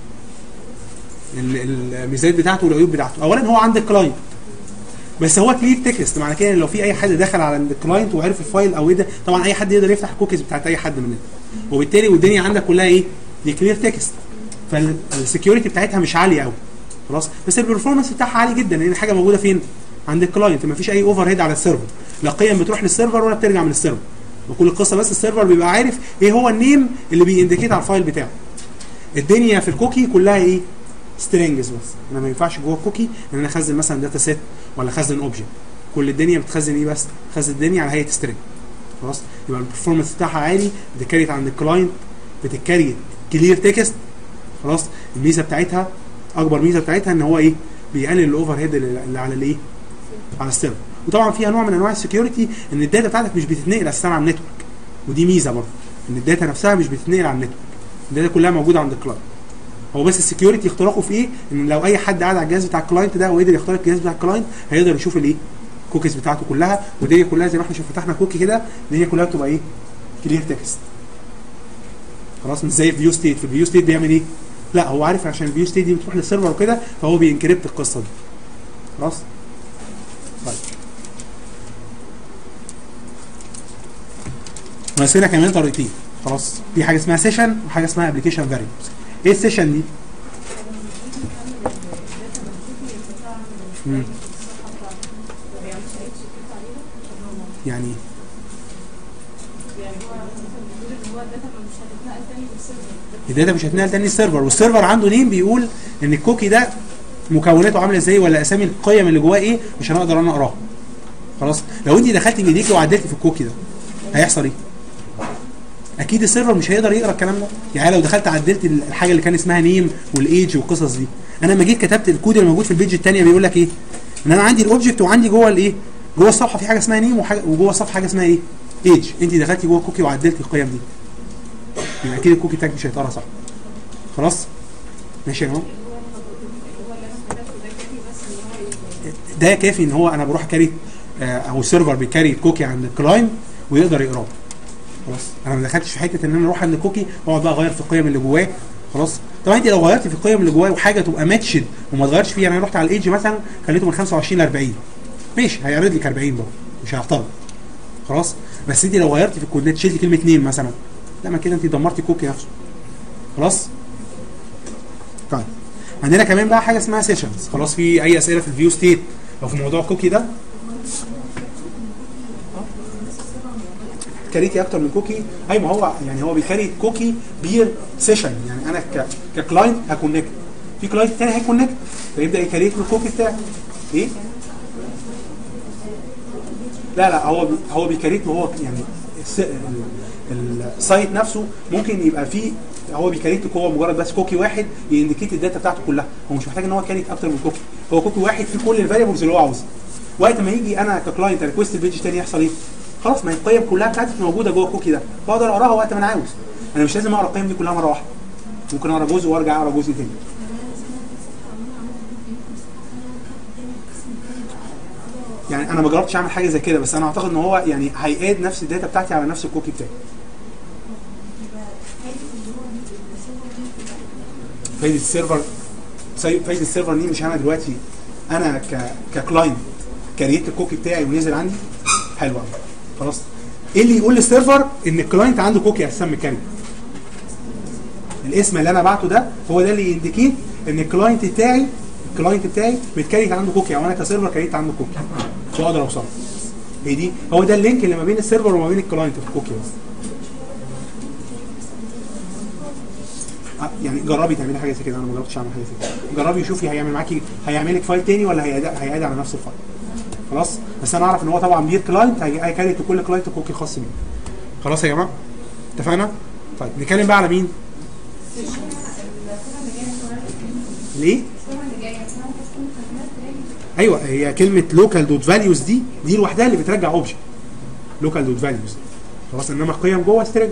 A: ال- الميزات بتاعته والعيوب بتاعته اولا هو عند الكلاينت بس هو كلير تكست معنى كده إن لو في اي حد دخل على الكلاينت وعرف الفايل او ايه ده طبعا اي حد يقدر يفتح الكوكيز بتاعت اي حد مننا وبالتالي والدنيا عندك كلها ايه دي كلير تكست فالسكيورتي بتاعتها مش عاليه قوي خلاص بس البرفورمانس بتاعها عالي جدا لان الحاجه موجوده فين عند الكلاينت ما فيش اي اوفر هيد على السيرفر لا قيم بتروح للسيرفر ولا بترجع من السيرفر وكل القصه بس السيرفر بيبقى عارف ايه هو النيم اللي بينديكيت على الفايل بتاعه الدنيا في الكوكي كلها ايه سترينجز بس انا ما ينفعش جوه الكوكي ان انا اخزن مثلا داتا سيت ولا اخزن اوبجكت كل الدنيا بتخزن ايه بس تخزن الدنيا على هيئه سترينج خلاص يبقى البرفورمانس بتاعها عالي بتتكريت عند الكلاينت بتتكريت كلير تكست خلاص الميزه بتاعتها اكبر ميزه بتاعتها ان هو ايه بيقلل الاوفر هيد اللي اللي على الايه على السيرفر وطبعا فيها نوع من انواع السكيورتي ان الداتا بتاعتك مش بتتنقل اساسا على النتورك ودي ميزه برضه ان الداتا نفسها مش بتتنقل على النتورك الداتا كلها موجوده عند الكلاينت هو بس السكيورتي اختراقه في ايه؟ ان لو اي حد قاعد على الجهاز بتاع الكلاينت ده وقدر يخترق الجهاز بتاع الكلاينت هيقدر يشوف الايه؟ الكوكيز بتاعته كلها والدنيا كلها زي ما احنا شوف فتحنا كوكي كده الدنيا كلها بتبقى ايه؟ كلير تكست خلاص مش زي الفيو ستيت في الفيو ستيت بيعمل ايه لا هو عارف عشان الفيو ستيت دي بتروح للسيرفر وكده فهو بينكريبت القصه دي خلاص طيب ناقص لنا كمان طريقتين خلاص في حاجه اسمها سيشن وحاجه اسمها ابلكيشن فاريبلز ايه السيشن دي مم. يعني ايه
B: يعني هو مثلا بيقول ان هو الداتا مش هتتنقل تاني للسيرفر
A: الداتا مش هتنقل تاني السيرفر والسيرفر عنده نيم بيقول ان الكوكي ده مكوناته عامله ازاي ولا اسامي القيم اللي جواه ايه مش هنقدر انا اقراها خلاص لو انت دخلتي بايديكي وعدلتي في الكوكي ده هيحصل ايه اكيد السيرفر مش هيقدر يقرا الكلام ده يعني لو دخلت عدلت الحاجه اللي كان اسمها نيم والايدج والقصص دي انا لما جيت كتبت الكود اللي موجود في البيج الثانيه بيقول لك ايه ان انا عندي الاوبجكت وعندي جوه الايه جوه الصفحه في حاجه اسمها نيم وحاجه وجوه الصفحه حاجه اسمها ايه ايدج انت دخلتي جوه الكوكي وعدلتي القيم دي يبقى اكيد الكوكي تاج مش هيتقرا صح خلاص ماشي يا جماعه
B: هو اللي انا كتبته ده كافي بس ان هو ي-
A: ده كافي ان هو انا بروح كاري آه، او السيرفر بيكاري الكوكي عند الكلاينت ويقدر يقراه خلاص انا ما دخلتش في حته ان انا اروح عند الكوكي واقعد بقى اغير في القيم اللي جواه خلاص طبعا انت لو غيرت في القيم اللي جواه وحاجه تبقى ماتشد وما تغيرش فيها انا رحت على الايدج مثلا خليته من 25 ل 40 ماشي هيعرض لك 40 برضه مش هيعترض خلاص بس انت لو غيرت في الكودات شلتي كلمه نيم مثلا لا ما كده انت دمرتي الكوكي نفسه خلاص طيب عندنا كمان بقى حاجه اسمها سيشنز خلاص في اي اسئله في الفيو ستيت او في موضوع الكوكي ده كاريتي اكتر من كوكي اي ما هو يعني هو بيكاري كوكي بير سيشن يعني انا ك ككلاينت هكونكت في كلاينت تاني هيكونكت فيبدا يكاريت له الكوكي بتاعي ايه لا لا هو بي هو بيكاريت له هو يعني الس- ال- السايت نفسه ممكن يبقى فيه هو بيكاريت له هو مجرد بس كوكي واحد ينديكيت الداتا بتاعته كلها هو مش محتاج ان هو كاريت اكتر من كوكي هو كوكي واحد فيه كل الفاريبلز اللي هو عاوزها وقت ما يجي انا ككلاينت ريكوست البيج تاني يحصل ايه؟ خلاص ما هي القيم كلها بتاعتي موجوده جوه الكوكي ده بقدر اقراها وقت ما انا عاوز انا مش لازم اقرا القيم دي كلها مره واحده ممكن اقرا جزء وارجع اقرا جزء تاني يعني انا ما جربتش اعمل حاجه زي كده بس انا اعتقد ان هو يعني هيقاد نفس الداتا بتاعتي على نفس الكوكي بتاعي فايده السيرفر سي- فايده السيرفر دي مش انا دلوقتي انا ك ككلاينت كريت الكوكي بتاعي ونزل عندي حلو قوي خلاص ايه اللي يقول للسيرفر ان الكلاينت عنده كوكي اساسا مكاني الاسم اللي انا بعته ده هو ده اللي ينديكيت ان الكلاينت بتاعي الكلاينت بتاعي بيتكريت عنده كوكي او انا كسيرفر كريت عنده كوكي واقدر اوصل هي دي هو ده اللينك اللي ما بين السيرفر وما بين الكلاينت في الكوكي بس آه، يعني جربي تعملي حاجه زي كده انا ما جربتش اعمل حاجه زي كده جربي شوفي هيعمل معاكي هيعمل لك فايل تاني ولا هيعاد هيعاد على نفس الفايل خلاص بس انا اعرف ان هو طبعا بير كلاينت هيكريت كل كلاينت كوكي خاص بيه خلاص يا جماعه اتفقنا طيب نتكلم بقى على مين ليه ايوه هي كلمه لوكال دوت فاليوز دي دي لوحدها اللي بترجع اوبجكت لوكال دوت فاليوز خلاص انما القيم جوه سترينج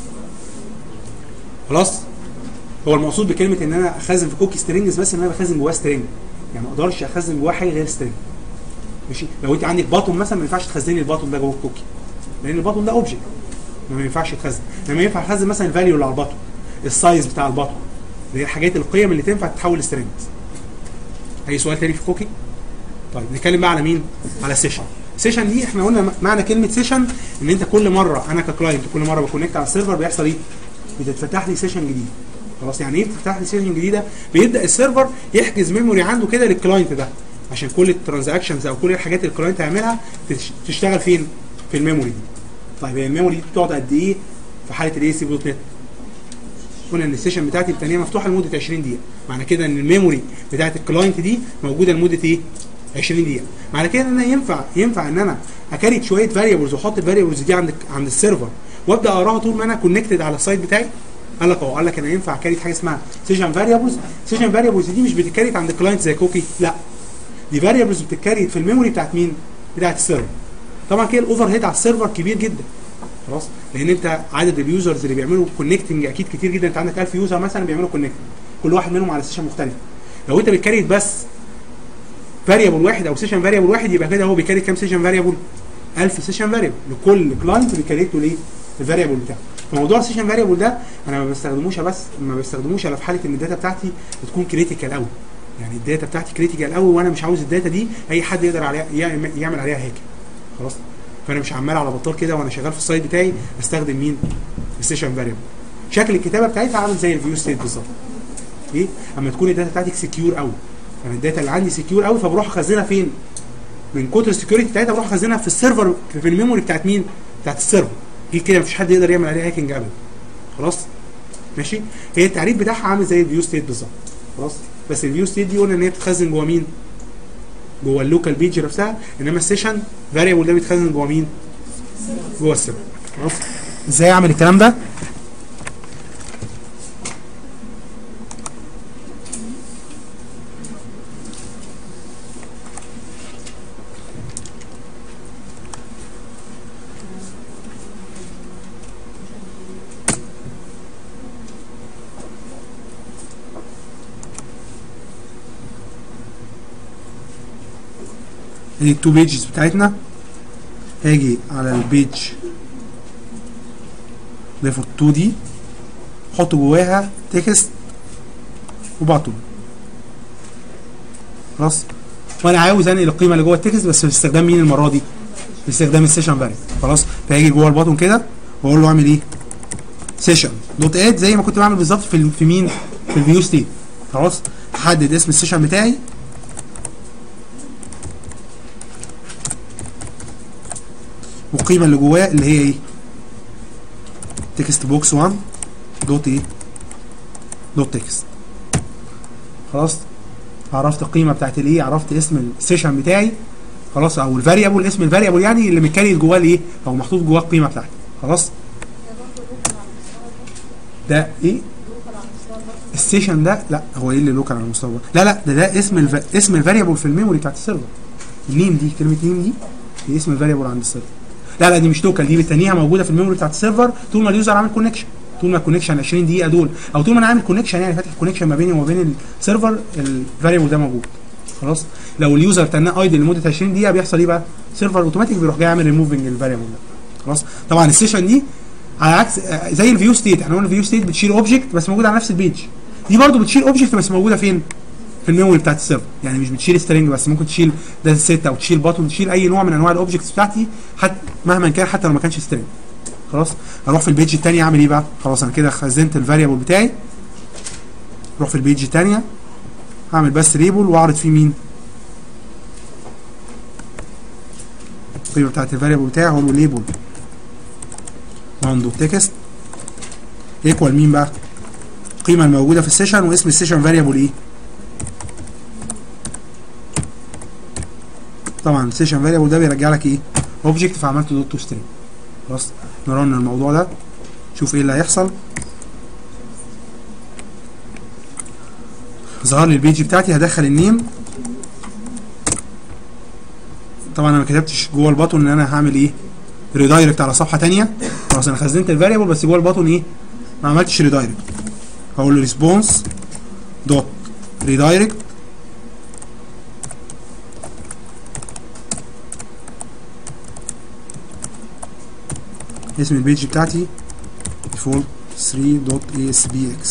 A: خلاص هو المقصود بكلمه ان انا اخزن في كوكي سترينجز بس ان انا بخزن جواه سترينج يعني ما اقدرش اخزن جواه حاجه غير سترينج ماشي لو انت عندك باتون مثلا ما ينفعش تخزني الباتون ده جوه الكوكي لان الباتون ده اوبجكت ما ينفعش يتخزن لما ينفع اخزن مثلا الفاليو اللي على الباتون السايز بتاع الباتون اللي هي الحاجات القيم اللي تنفع تتحول لسترينجز اي سؤال تاني في كوكي طيب نتكلم بقى على مين على سيشن سيشن دي احنا قلنا معنى كلمه سيشن ان انت كل مره انا ككلاينت كل مره بكونكت على السيرفر بيحصل ايه بتتفتح لي سيشن جديد خلاص يعني ايه بتفتح لي سيشن جديده بيبدا السيرفر يحجز ميموري عنده كده للكلاينت ده عشان كل الترانزاكشنز او كل الحاجات اللي الكلاينت هيعملها تش- تشتغل فين في الميموري دي طيب هي الميموري دي بتقعد قد ايه في حاله الاي سي دوت نت قلنا ان السيشن بتاعتي الثانيه مفتوحه لمده 20 دقيقه معنى كده ان الميموري بتاعت الكلاينت دي موجوده لمده ايه 20 دقيقه معنى كده ان انا ينفع ينفع ان انا اكريت شويه فاريبلز واحط الفاريبلز دي عند عند السيرفر وابدا اقراها طول ما انا كونكتد على السايت بتاعي قال لك اه قال لك انا ينفع اكريت حاجه اسمها سيشن فاريبلز سيشن فاريبلز دي مش بتتكريت عند الكلاينت زي كوكي لا دي فاريبلز بتتكريت في الميموري بتاعت مين بتاعت السيرفر طبعا كده الاوفر هيد على السيرفر كبير جدا خلاص لان انت عدد اليوزرز اللي بيعملوا كونكتنج اكيد كتير جدا انت عندك 1000 يوزر مثلا بيعملوا كونكتنج كل واحد منهم على سيشن مختلف لو انت بتكريت بس فاريبل واحد او سيشن فاريبل واحد يبقى كده هو بيكريت كام سيشن فاريبل 1000 سيشن فاريبل لكل كلاينت بيكريت له ليه الفاريبل بتاعه فموضوع السيشن فاريبل ده انا ما بستخدموش بس ما بستخدموش الا في حاله ان الداتا بتاعتي بتكون كريتيكال قوي يعني الداتا بتاعتي كريتيكال قوي وانا مش عاوز الداتا دي اي حد يقدر عليها يعمل يعمل عليها هاك خلاص فانا مش عمال على بطال كده وانا شغال في السايت بتاعي استخدم مين السيشن فاريبل شكل الكتابه بتاعتها عامل زي الفيو ستيت بالظبط ايه اما تكون الداتا بتاعتك سكيور قوي انا الداتا اللي عندي سكيور قوي فبروح اخزنها فين من كتر السكيورتي بتاعتها بروح اخزنها في السيرفر في الميموري بتاعت مين بتاعت السيرفر دي كده مفيش حد يقدر يعمل عليها هاكينج ابدا خلاص ماشي هي التعريف بتاعها عامل زي الفيو ستيت بالظبط خلاص بس الفيو ستيت دي قلنا ان هي بتتخزن جوه مين جوه اللوكال بيج نفسها انما السيشن فاريبل ده بيتخزن جوه مين جوه السيرفر خلاص ازاي اعمل الكلام ده دي التو بيجز بتاعتنا هاجي على البيج ديفولت 2 دي احط جواها تكست وبطن خلاص وانا عاوز انقل القيمه اللي جوه التكست بس باستخدام مين المره دي باستخدام السيشن فاريبل خلاص فهاجي جوه البطن كده واقول له اعمل ايه سيشن دوت اد زي ما كنت بعمل بالظبط في ال- في مين في الفيو ستيت خلاص احدد اسم السيشن بتاعي والقيمه اللي جواه اللي هي ايه تكست بوكس 1 دوت ايه دوت تكست خلاص عرفت القيمه بتاعت الايه عرفت اسم السيشن بتاعي خلاص او الفاريبل اسم الفاريبل يعني اللي متكريت جواه الايه او محطوط جواه القيمه بتاعتي خلاص ده ايه السيشن ده لا هو ايه اللي لوكال على المستوى لا لا ده ده اسم الف... اسم الفاريبل في الميموري بتاعت السيرفر النيم دي كلمه نيم دي هي اسم الفاريبل عند السيرفر لا لا دي مش لوكال دي بالتانية موجوده في الميموري بتاعت السيرفر طول ما اليوزر عامل كونكشن طول ما الكونكشن 20 دقيقه دول او طول ما انا عامل كونكشن يعني فاتح كونكشن ما بيني وما بين السيرفر الفاريبل ده موجود خلاص لو اليوزر تناه ايدل لمده 20 دقيقه بيحصل ايه بقى السيرفر اوتوماتيك بيروح جاي عامل ريموفنج الفاريبل ده خلاص طبعا السيشن دي على عكس آه، زي الفيو ستيت احنا قلنا الفيو ستيت بتشيل اوبجكت بس موجود على نفس البيج دي برضو بتشيل اوبجكت بس موجوده فين في الميموري بتاعت السيرفر يعني مش بتشيل سترينج بس ممكن تشيل داتا سيت او تشيل باتون تشيل اي نوع من انواع الاوبجكتس بتاعتي حتى مهما كان حتى لو ما كانش سترينج خلاص اروح في البيج الثانيه اعمل ايه بقى خلاص انا كده خزنت الفاريبل بتاعي اروح في البيج الثانيه هعمل بس ليبل واعرض فيه مين القيمه بتاعت الفاريبل بتاعي هقول له ليبل عنده تكست ايكوال مين بقى القيمه الموجوده في السيشن واسم السيشن فاريبل ايه طبعا السيشن فاريبل ده بيرجع لك ايه اوبجكت فعملت دوت تو سترينج خلاص نرن الموضوع ده شوف ايه اللي هيحصل ظهر لي البيج بتاعتي هدخل النيم طبعا انا ما كتبتش جوه البطن ان انا هعمل ايه ريدايركت على صفحه ثانيه خلاص انا خزنت الفاريبل بس جوه البطن ايه ما عملتش ريدايركت هقول له ريسبونس دوت ريدايركت اسم البيج بتاعتي default 3.asbx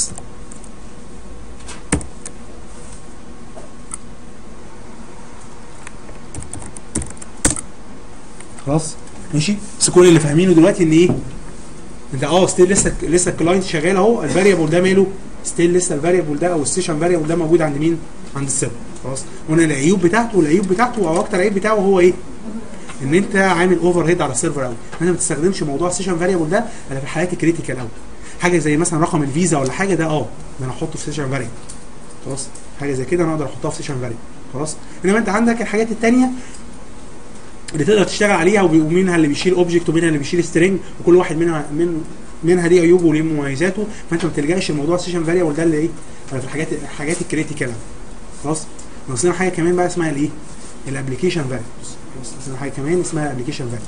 A: خلاص ماشي بس كل اللي فاهمينه دلوقتي ان ايه انت اه ستيل لسه لسه الكلاينت شغال اهو الفاريبل ده ماله ستيل لسه الفاريبل ده او السيشن فاريبل ده موجود عند مين عند السيرفر خلاص قلنا العيوب بتاعته والعيوب بتاعته او اكتر عيب بتاعه هو ايه ان انت عامل اوفر هيد على السيرفر قوي انت ما تستخدمش موضوع السيشن فاريبل ده الا في الحالات الكريتيكال قوي حاجه زي مثلا رقم الفيزا ولا حاجه ده اه ده انا احطه في سيشن فاريبل خلاص حاجه زي كده انا اقدر احطها في سيشن فاريبل خلاص انما انت عندك الحاجات الثانيه اللي تقدر تشتغل عليها وبي- ومنها اللي بيشيل اوبجكت ومنها اللي بيشيل سترينج وكل واحد منها من منها ليه عيوبه وليه مميزاته فانت ما تلجاش لموضوع السيشن فاريبل ده اللي ايه في الحاجات الحاجات الكريتيكال أوي. خلاص ناقصنا حاجه كمان بقى اسمها الايه الابلكيشن فاريبلز ناقصنا حاجه كمان اسمها الابلكيشن فاريبلز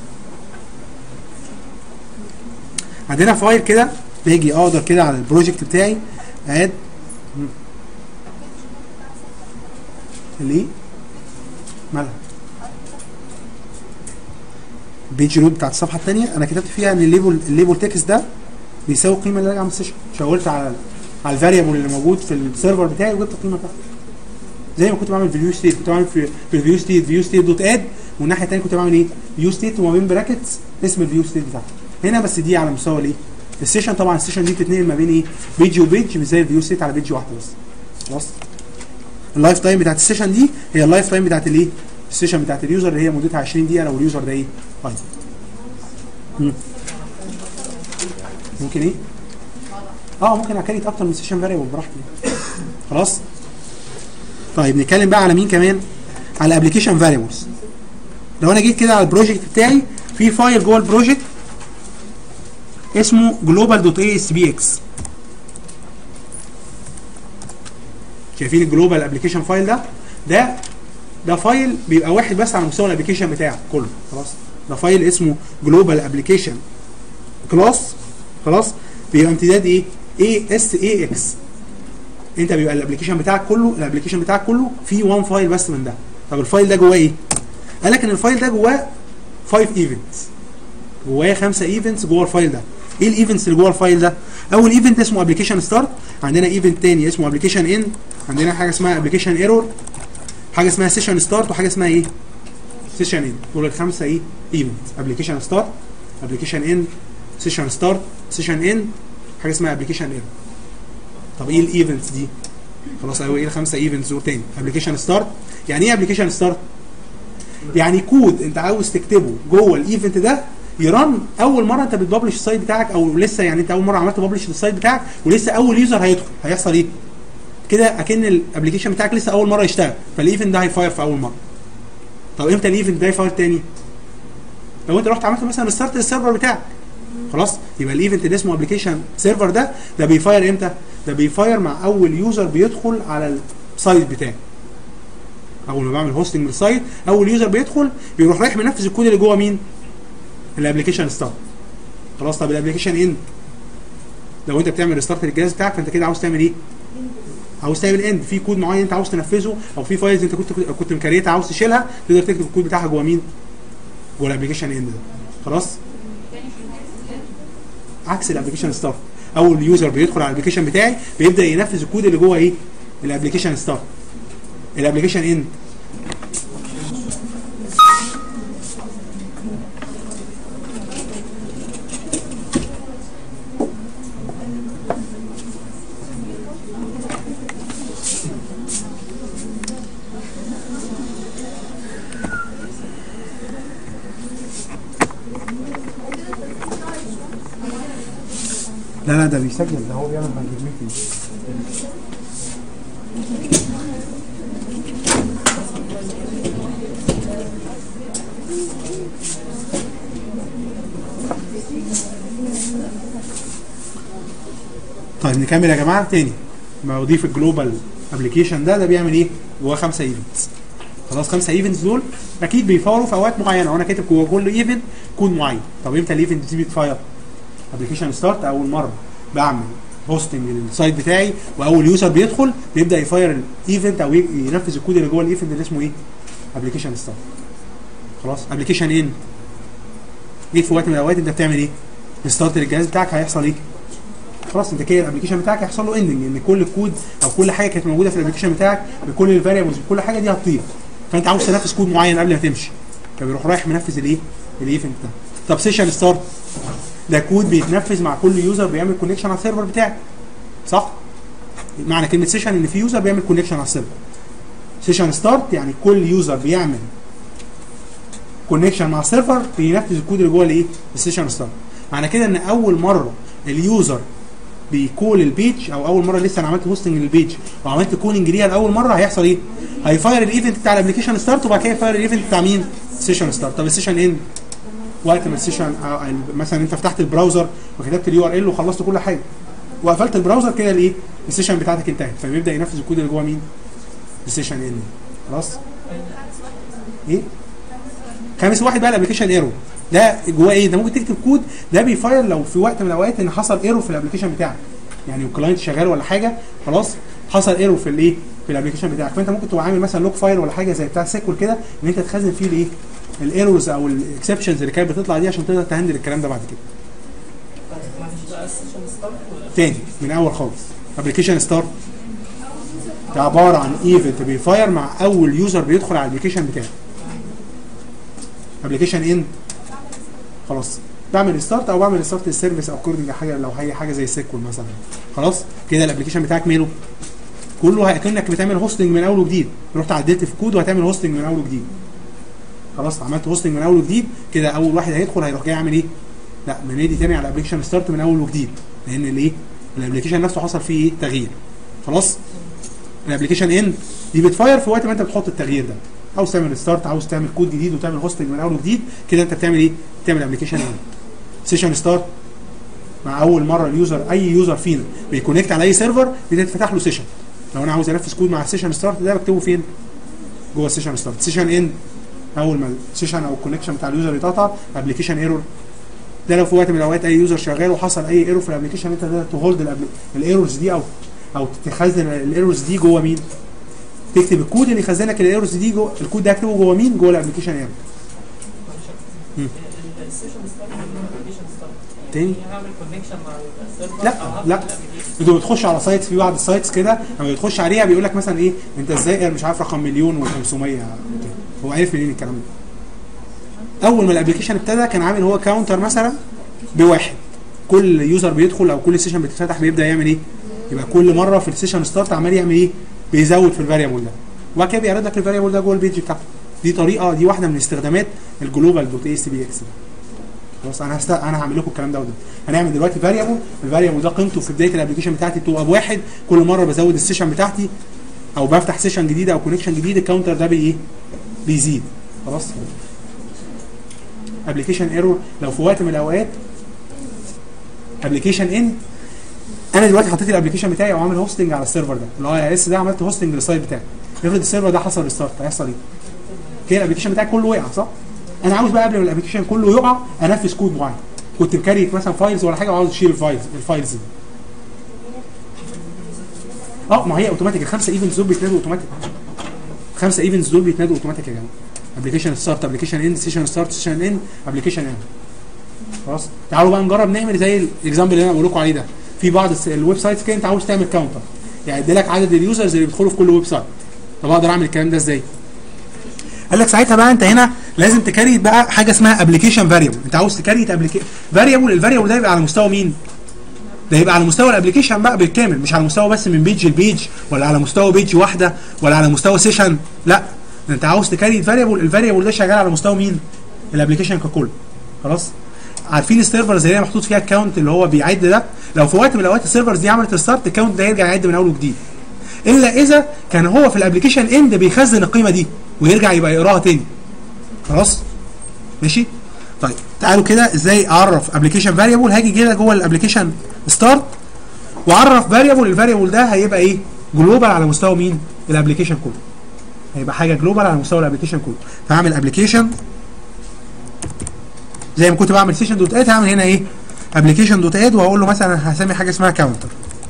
A: عندنا فايل كده باجي اقدر كده على البروجكت بتاعي اد الايه مالها البيج لود بتاعت الصفحه الثانيه انا كتبت فيها ان الليبل الليبل تكست ده بيساوي القيمه اللي راجعه من السيشن شاورت على على الفاريبل اللي موجود في السيرفر بتاعي وجبت القيمه بتاعته زي ما كنت بعمل في الفيو ستيت كنت بعمل في في الفيو ستيت فيو ستيت دوت اد والناحيه الثانيه كنت بعمل ايه فيو ستيت وما بين براكتس اسم الفيو ستيت بتاعته هنا بس دي على مستوى الايه السيشن طبعا السيشن دي بتتنقل ما بين ايه بيج وبيج مش زي الفيو ستيت على بيج واحده بس خلاص اللايف تايم بتاعت السيشن دي هي اللايف تايم بتاعت الايه السيشن بتاعت اليوزر اللي هي مدتها 20 دقيقه لو اليوزر ده ايه طيب مم. ممكن ايه اه ممكن اكريت اكتر من سيشن فاريبل براحتي خلاص طيب نتكلم بقى على مين كمان على ابلكيشن فاريبلز لو انا جيت كده على البروجكت بتاعي في فايل جوه البروجكت اسمه جلوبال دوت اي اس بي اكس شايفين الجلوبال ابلكيشن فايل ده ده ده فايل بيبقى واحد بس على مستوى الابلكيشن بتاعك كله خلاص ده فايل اسمه جلوبال ابلكيشن كلاس خلاص بيبقى امتداد ايه اي اس اي اكس انت بيبقى الابلكيشن بتاعك كله الابلكيشن بتاعك كله فيه وان فايل بس من ده طب الفايل ده جواه ايه قال لك ان الفايل ده جواه 5 ايفنتس جواه خمسه ايفنتس جوه الفايل ده ايه الايفنتس اللي جوه الفايل ده اول ايفنت اسمه ابلكيشن ستارت عندنا ايفنت تاني اسمه ابلكيشن اند عندنا حاجه اسمها ابلكيشن ايرور حاجه اسمها سيشن ستارت وحاجه اسمها ايه سيشن اند دول الخمسه ايه ايفنت ابلكيشن ستارت ابلكيشن اند سيشن ستارت سيشن اند حاجه اسمها ابلكيشن ايرور طب ايه الايفنتس دي خلاص ايوه ايه الخمسه ايفنتس دول تاني ابلكيشن ستارت يعني ايه ابلكيشن ستارت يعني كود انت عاوز تكتبه جوه الايفنت ده يرن اول مره انت بتبلش السايت بتاعك او لسه يعني انت اول مره عملت ببلش السايت بتاعك ولسه اول يوزر هيدخل هيحصل ايه كده اكن الابلكيشن بتاعك لسه اول مره يشتغل فالايفنت ده هيفاير في اول مره طب امتى الايفنت ده يفاير تاني لو انت رحت عملت مثلا ريستارت للسيرفر بتاعك خلاص يبقى الايفنت اللي اسمه ابلكيشن سيرفر ده ده بيفاير امتى ده بيفاير مع اول يوزر بيدخل على السايت بتاعي اول ما بعمل هوستنج للسايت اول يوزر بيدخل بيروح رايح منفذ الكود اللي جوه مين الابلكيشن ستارت خلاص طب الابلكيشن اند لو انت بتعمل ريستارت للجهاز بتاعك فانت كده عاوز تعمل ايه عاوز تعمل اند في كود معين انت عاوز تنفذه او في فايلز انت كنت كنت مكريتها عاوز تشيلها تقدر تكتب الكود بتاعها جوه مين جوه الابلكيشن اند ده خلاص عكس الابلكيشن ستارت اول يوزر بيدخل على الابلكيشن بتاعي بيبدا ينفذ الكود اللي جوه ايه الابلكيشن ستارت الابلكيشن اند لا لا ده بيسجل ده هو بيعمل باندج ميتنج طيب نكمل يا جماعه تاني ما اضيف الجلوبال ابلكيشن ده ده بيعمل ايه؟ جواه خمسه ايفنتس خلاص خمسه ايفنتس دول اكيد بيفاوروا في اوقات معينه وانا كاتب جوه كل ايفنت كود معين طب امتى الايفنت دي بتفاير؟ ابلكيشن ستارت اول مره بعمل هوستنج للسايت بتاعي واول يوزر بيدخل بيبدا يفاير الايفنت او ينفذ الكود اللي جوه الايفنت اللي اسمه ايه؟ ابلكيشن ستارت خلاص ابلكيشن ان جيت في وقت من الاوقات انت بتعمل ايه؟ ريستارت للجهاز بتاعك هيحصل ايه؟ خلاص انت كده الابلكيشن بتاعك هيحصل له اندنج ان كل الكود او كل حاجه كانت موجوده في الابلكيشن بتاعك بكل الفاريبلز بكل حاجه دي هتطير فانت عاوز تنفذ كود معين قبل ما تمشي فبيروح رايح منفذ الايه؟ الايفنت ده طب سيشن ستارت ده كود بيتنفذ مع كل يوزر بيعمل كونكشن على السيرفر بتاعك صح؟ معنى كلمه سيشن ان في يوزر بيعمل كونكشن على السيرفر سيشن ستارت يعني كل يوزر بيعمل كونكشن مع السيرفر بينفذ الكود اللي جوه الايه؟ السيشن ستارت معنى كده ان اول مره اليوزر بيكول البيج او اول مره لسه انا عملت هوستنج للبيج وعملت كولينج ليها لاول مره هيحصل ايه؟ هيفاير الايفنت بتاع الابلكيشن ستارت وبعد كده يفاير الايفنت بتاع مين؟ سيشن ستارت طب السيشن اند وقت ما السيشن مثلا انت فتحت البراوزر وكتبت اليو ار ال وخلصت كل حاجه وقفلت البراوزر كده الايه؟ السيشن بتاعتك انتهت فبيبدا ينفذ الكود اللي جوه مين؟ السيشن ان خلاص؟ ايه؟ خامس واحد بقى الابلكيشن ايرور ده جواه ايه؟ ده ممكن تكتب كود ده بيفاير لو في وقت من الاوقات ان حصل ايرور في الابلكيشن بتاعك يعني الكلاينت شغال ولا حاجه خلاص حصل ايرور في الايه؟ في الابلكيشن بتاعك فانت ممكن تبقى عامل مثلا لوك فايل ولا حاجه زي بتاع سيكول كده ان انت تخزن فيه الايه؟ الايرورز او الاكسبشنز اللي كانت بتطلع دي عشان تقدر تهندل الكلام ده بعد كده
C: معلش بقى السيشن ستارت ولا
A: تاني من اول خالص ابلكيشن ستارت ده عباره عن ايفنت بيفاير مع اول يوزر بيدخل على الابلكيشن بتاعه ابلكيشن ان خلاص بعمل ريستارت او بعمل ريستارت للسيرفيس او كوردنج حاجه لو هي حاجه زي سيكول مثلا خلاص كده الابلكيشن بتاعك ماله كله كانك بتعمل هوستنج من اول وجديد رحت عدلت في كود وهتعمل هوستنج من اول وجديد خلاص عملت هوستنج من اول وجديد كده اول واحد هيدخل هيروح جاي يعمل ايه لا بنادي تاني على الابلكيشن ستارت من اول وجديد لان الايه الابلكيشن نفسه حصل فيه ايه تغيير خلاص الابلكيشن ان دي بتفاير في وقت ما انت بتحط التغيير ده عاوز تعمل ستارت عاوز تعمل كود جديد وتعمل هوستنج من اول وجديد كده انت بتعمل ايه بتعمل ابلكيشن ان سيشن ستارت مع اول مره اليوزر اي يوزر فينا بيكونكت على اي سيرفر بتتفتح له سيشن لو انا عاوز انفذ كود مع السيشن ستارت ده بكتبه فين جوه السيشن ستارت سيشن ان اول ما السيشن او الكونكشن بتاع اليوزر يتقطع ابلكيشن ايرور ده لو في وقت من الاوقات اي يوزر شغال وحصل اي ايرور في الابلكيشن انت تقدر تهولد الايرورز دي او او تخزن الايرورز دي جوه مين؟ تكتب الكود اللي يخزن لك الايرورز دي جوه الكود ده اكتبه جوه مين؟ جوه الابلكيشن ايرور مم.
C: السيشن ستارت والابلكيشن ستارت
A: تاني
C: هعمل كونكشن مع السيرفر
A: لا،
C: أو هفتح
A: لا.
C: الابلكيشن.
A: انت بتخش على سايتس في بعض السايتس كده لما بتخش عليها بيقول لك مثلا ايه انت ازاي مش عارف رقم مليون و500 هو عارف منين الكلام ده اول ما الابلكيشن ابتدى كان عامل هو كاونتر مثلا بواحد كل يوزر بيدخل او كل سيشن بتتفتح بيبدا يعمل ايه يبقى كل مره في السيشن ستارت عمال يعمل ايه بيزود في الفاريبل ده وبعد كده بيعرض لك الفاريبل ده جوه البيج بتاعته دي طريقه دي واحده من استخدامات الجلوبال دوت اي اس بي اكس ده خلاص انا هست... انا هعمل لكم الكلام ده وده هنعمل دلوقتي فاريبل الفاريبل ده قيمته في بدايه الابلكيشن بتاعتي بتبقى بواحد كل مره بزود السيشن بتاعتي او بفتح سيشن جديده او كونكشن جديد الكاونتر ده بي ايه بيزيد خلاص ابلكيشن ايرور لو في وقت من الاوقات ابلكيشن ان انا دلوقتي حطيت الابلكيشن بتاعي وعامل هوستنج على السيرفر ده اللي هو اي اس ده عملت هوستنج للسايت بتاعي افرض السيرفر ده حصل ريستارت هيحصل ايه؟ كده الابلكيشن بتاعي كله وقع صح؟ انا عاوز بقى قبل ما الابلكيشن كله يقع انفذ كود معين كنت مكريت مثلا فايلز ولا حاجه وعاوز اشيل الفايلز الفايلز دي اه ما هي اوتوماتيك الخمسه ايفنتس دول بيتنادوا اوتوماتيك خمسه ايفنتس دول بيتنادوا اوتوماتيك يا جماعه ابلكيشن ستارت ابلكيشن اند سيشن ستارت سيشن اند ابلكيشن اند خلاص تعالوا بقى نجرب نعمل زي الاكزامبل اللي انا بقول لكم عليه ده في بعض الس- الويب سايتس كده انت عاوز تعمل كاونتر يعني يدي لك عدد اليوزرز اللي بيدخلوا في كل ويب سايت طب اقدر اعمل الكلام ده ازاي؟ قال لك ساعتها بقى انت هنا لازم تكريت بقى حاجه اسمها ابلكيشن فاريبل انت عاوز تكريت ابلكيشن فاريبل الفاريبل ده يبقى على مستوى مين؟ ده يبقى على مستوى الابلكيشن بقى بالكامل مش على مستوى بس من بيج لبيج ولا على مستوى بيج واحده ولا على مستوى سيشن لا ده انت عاوز تكريت فاريبل الفاريبل ده شغال على مستوى مين؟ الابلكيشن ككل خلاص عارفين السيرفرز اللي هي محطوط فيها الكاونت اللي هو بيعد ده لو في وقت من الاوقات السيرفرز دي عملت ريستارت الكاونت ده يرجع يعد من اول وجديد الا اذا كان هو في الابلكيشن اند بيخزن القيمه دي ويرجع يبقى يقراها تاني خلاص ماشي طيب تعالوا كده ازاي اعرف ابلكيشن فاريبل هاجي كده جوه الابلكيشن ستارت واعرف فاريبل الفاريبل ده هيبقى ايه جلوبال على مستوى مين الابلكيشن كله هيبقى حاجه جلوبال على مستوى الابلكيشن كله فهعمل ابلكيشن زي ما كنت بعمل سيشن دوت اد هعمل هنا ايه ابلكيشن دوت اد وهقول له مثلا هسمي حاجه اسمها كاونتر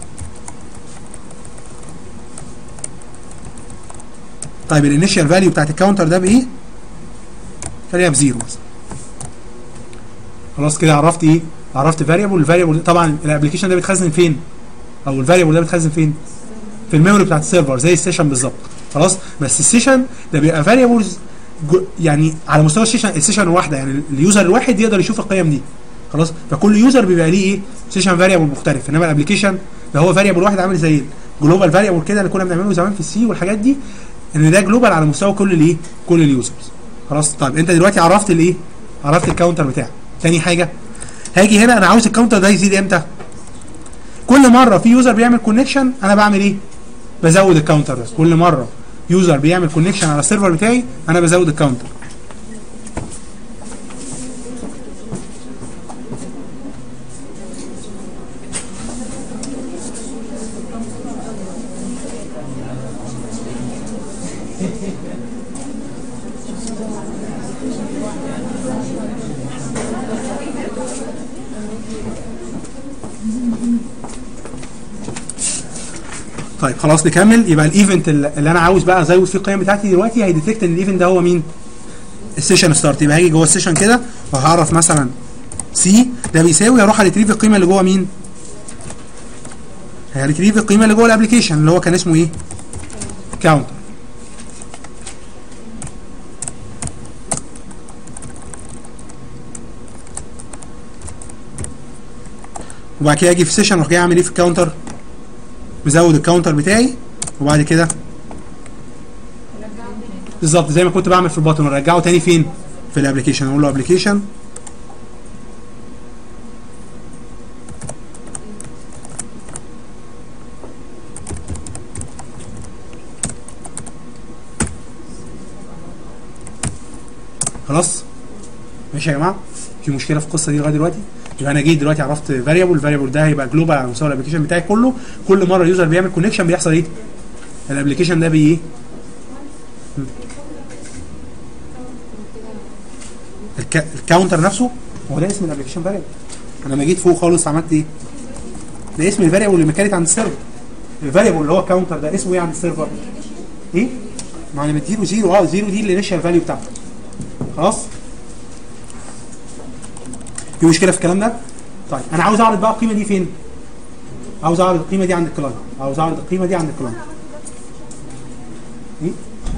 A: طيب الانيشال فاليو بتاعت الكاونتر ده بايه؟ خليها بزيرو مثلا خلاص كده عرفت ايه؟ عرفت فاريبل الفاريبل طبعا الابلكيشن ده بيتخزن فين؟ او الفاريبل ده بيتخزن فين؟ في الميموري بتاعت السيرفر زي السيشن بالظبط خلاص بس السيشن ده بيبقى فاريبلز يعني على مستوى السيشن السيشن الواحده يعني اليوزر الواحد يقدر يشوف القيم دي خلاص فكل يوزر بيبقى ليه ايه سيشن فاريبل مختلف انما الابلكيشن ده هو فاريبل واحد عامل زي جلوبال فاريبل كده اللي كنا بنعمله زمان في السي والحاجات دي ان ده جلوبال على مستوى كل الايه كل اليوزرز خلاص طيب انت دلوقتي عرفت الايه عرفت الكاونتر بتاعك تاني حاجه هاجي هنا انا عاوز الكاونتر ده يزيد امتى كل مره في يوزر بيعمل كونكشن انا بعمل ايه بزود الكاونتر ده كل مره يوزر بيعمل كونكشن على السيرفر بتاعي انا بزود الكاونتر طيب خلاص نكمل يبقى الايفنت اللي اللي انا عاوز بقى ازود فيه القيم بتاعتي دلوقتي هيديتكت ان الايفنت ده هو مين؟ السيشن ستارت يبقى هاجي جوه السيشن كده وهعرف مثلا سي ده بيساوي هروح اريتريف القيمه اللي جوه مين؟ هريتريف القيمه اللي جوه الابلكيشن اللي هو كان اسمه ايه؟ كاونتر وبعد كده اجي في سيشن اروح جاي اعمل ايه في الكاونتر؟ مزود الكاونتر بتاعي وبعد كده بالظبط زي ما كنت بعمل في البطن ارجعه تاني فين؟ في الابلكيشن اقول له ابلكيشن خلاص ماشي يا جماعه في مشكله في القصه دي لغايه دلوقتي يبقى انا جيت دلوقتي عرفت فاريبل الفاريبل ده هيبقى جلوبال على مستوى الابلكيشن بتاعي كله كل مره اليوزر بيعمل كونكشن بيحصل ايه الابلكيشن ده بي ايه الك... الكاونتر نفسه هو ده اسم الابلكيشن فاريبل انا لما جيت فوق خالص عملت ايه ده اسم الفاريبل اللي كانت عند السيرفر الفاريبل اللي هو الكاونتر ده اسمه ايه عند السيرفر ايه ما انا مديله زيرو اه زيرو دي الانيشال فاليو بتاعته خلاص في مشكله في الكلام ده طيب انا عاوز اعرض بقى القيمه دي فين عاوز اعرض القيمه دي عند الكلاينت عاوز اعرض القيمه دي عند الكلاينت إيه؟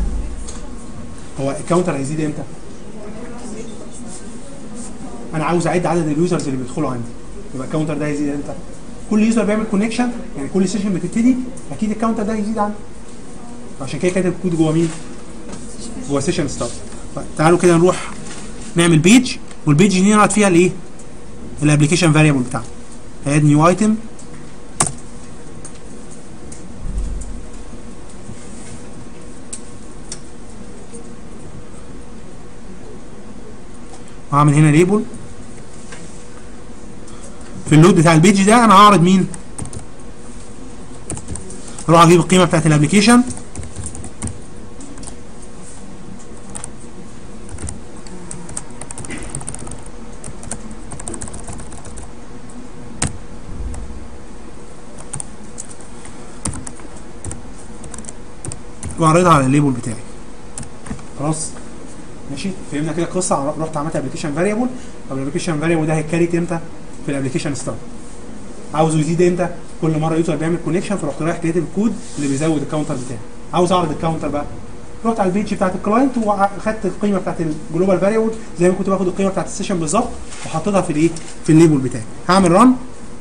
A: هو الكاونتر هيزيد امتى انا عاوز اعد عدد اليوزرز اللي بيدخلوا عندي يبقى الكاونتر ده هيزيد امتى كل يوزر بيعمل كونكشن يعني كل سيشن بتبتدي اكيد الكاونتر ده هيزيد عندي عشان كده كاتب الكود جوه مين جوه سيشن ستارت طيب تعالوا كده نروح نعمل بيج والبيج دي نعرض فيها الايه الابلكيشن فاريبل بتاعنا اد نيو ايتم وهعمل هنا ليبل في اللود بتاع البيج ده انا هعرض مين اروح اجيب القيمه بتاعت الابلكيشن واعرضها على الليبل بتاعي خلاص ماشي فهمنا كده القصه رحت عملت ابلكيشن فاريبل طب الابلكيشن فاريبل ده هيتكريت امتى في الابلكيشن ستارت عاوزه يزيد امتى كل مره يوزر بيعمل كونكشن فرحت رايح كاتب الكود اللي بيزود الكاونتر بتاعي عاوز اعرض الكاونتر بقى رحت على البيج بتاعت الكلاينت واخدت القيمه بتاعت الجلوبال فاريبل زي ما كنت باخد القيمه بتاعت السيشن بالظبط وحطيتها في الايه في الليبل بتاعي هعمل ران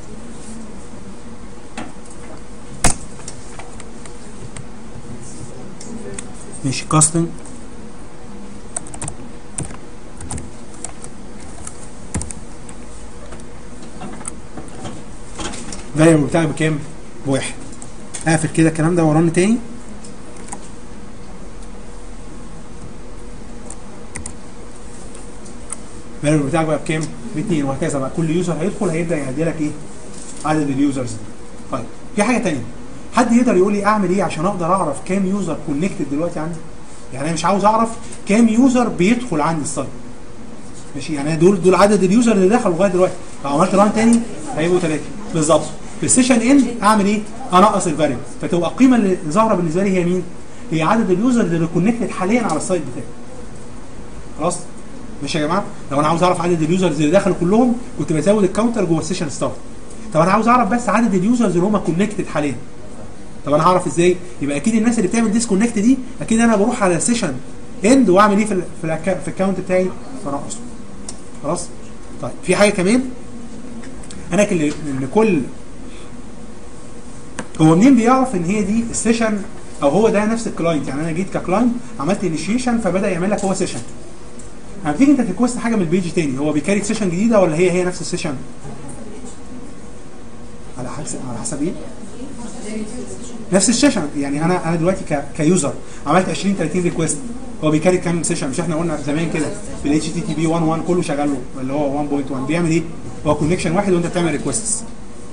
A: ماشي كاستنج الفاريبل بتاعي بكام؟ بواحد اقفل كده الكلام ده ورن تاني الفاريبل بتاعك بقى بكام؟ باثنين وهكذا بقى كل يوزر هيدخل هيبدا يعدي لك ايه؟ عدد اليوزرز طيب في حاجه تانيه حد يقدر يقول لي اعمل ايه عشان اقدر اعرف كام يوزر كونكتد دلوقتي عندي؟ يعني انا مش عاوز اعرف كام يوزر بيدخل عندي السايت ماشي يعني دول دول عدد اليوزر اللي دخلوا لغايه دلوقتي لو عملت ران تاني هيبقوا ثلاثه بالظبط في السيشن اند اعمل ايه؟ انقص الفاريبل فتبقى القيمه اللي ظاهره بالنسبه لي هي مين؟ هي عدد اليوزر اللي كونكتد حاليا على السايت بتاعي خلاص ماشي يا جماعه لو انا عاوز اعرف عدد اليوزرز اللي دخلوا كلهم كنت بزود الكاونتر جوه السيشن ستارت طب انا عاوز اعرف بس عدد اليوزرز اللي هم كونكتد حاليا طب انا هعرف ازاي؟ يبقى اكيد الناس اللي بتعمل ديسكونكت دي اكيد انا بروح على السيشن اند واعمل ايه في ال في, الأكا في الاكونت بتاعي؟ فانقصه خلاص؟ طيب في حاجه كمان انا كل ان كل هو منين بيعرف ان هي دي السيشن او هو ده نفس الكلاينت يعني انا جيت ككلاينت عملت انيشيشن فبدا يعمل لك هو سيشن لما تيجي انت تريكوست حاجه من البيج تاني هو بيكاري سيشن جديده ولا هي هي نفس السيشن؟ على حسب على حسب ايه؟ نفس السيشن يعني انا انا دلوقتي ك... كيوزر عملت 20 30 ريكوست هو بيكاري كام سيشن مش احنا قلنا زمان كده في الاتش تي تي بي 1 1 كله شغال له اللي هو 1.1 بيعمل ايه؟ هو كونكشن واحد وانت بتعمل ريكوست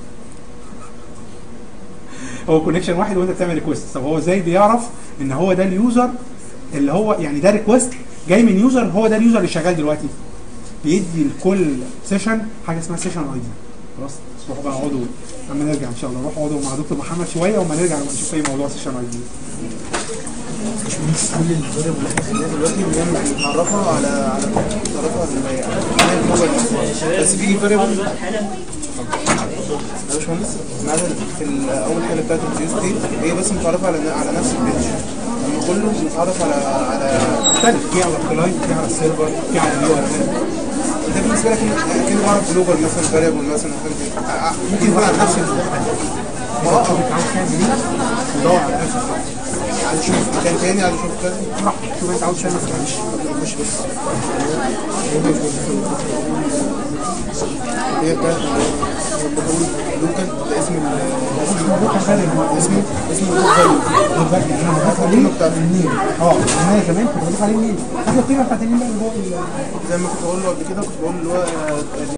A: هو كونكشن واحد وانت بتعمل ريكوست طب هو ازاي بيعرف ان هو ده اليوزر اللي هو يعني ده ريكوست جاي من يوزر هو ده اليوزر اللي شغال دلوقتي بيدي لكل سيشن حاجه اسمها سيشن اي دي خلاص روحوا بقى اقعدوا لما نرجع ان شاء الله روحوا اقعدوا مع دكتور محمد شويه وما نرجع نشوف اي موضوع سيشن اي دي
D: باشمهندس كل الفاريبل اللي احنا خدناها دلوقتي بنعمل بنعرفها على على بنعرفها على على جلوبال مثلا بس بيجي فاريبل يا باشمهندس معانا في ال- اول حاجه بتاعت الفيوز دي هي بس متعرفه على على نفس البيج اما كله متعرف على على
A: مختلف في على الكلاينت في على السيرفر في على اليو ار ال
D: ده بالنسبه لك كان بعرف جلوبال مثلا فاريبل مثلا حاجة كده. آه، آه، ممكن يكون على نفس ال- ما هو
A: انت عاوز تعمل ايه ودور على نفس
D: عايز اشوف مكان تاني عايز اشوف كذا
A: براحتك شوف انت عاوز تعمل ايه
D: معلش قبل ما اخش بس هي بتاعت بقول لوكال ده اسم ال- اسمه اسمه لوكال
A: انا بضيف عليه
D: القيمه بتاعت
A: النيل اه انا كمان كنت بضيف عليه النيل احنا القيمه بتاعت النيل بقى اللي هو ال-
D: زي ما كنت بقول له قبل كده كنت بقول اللي هو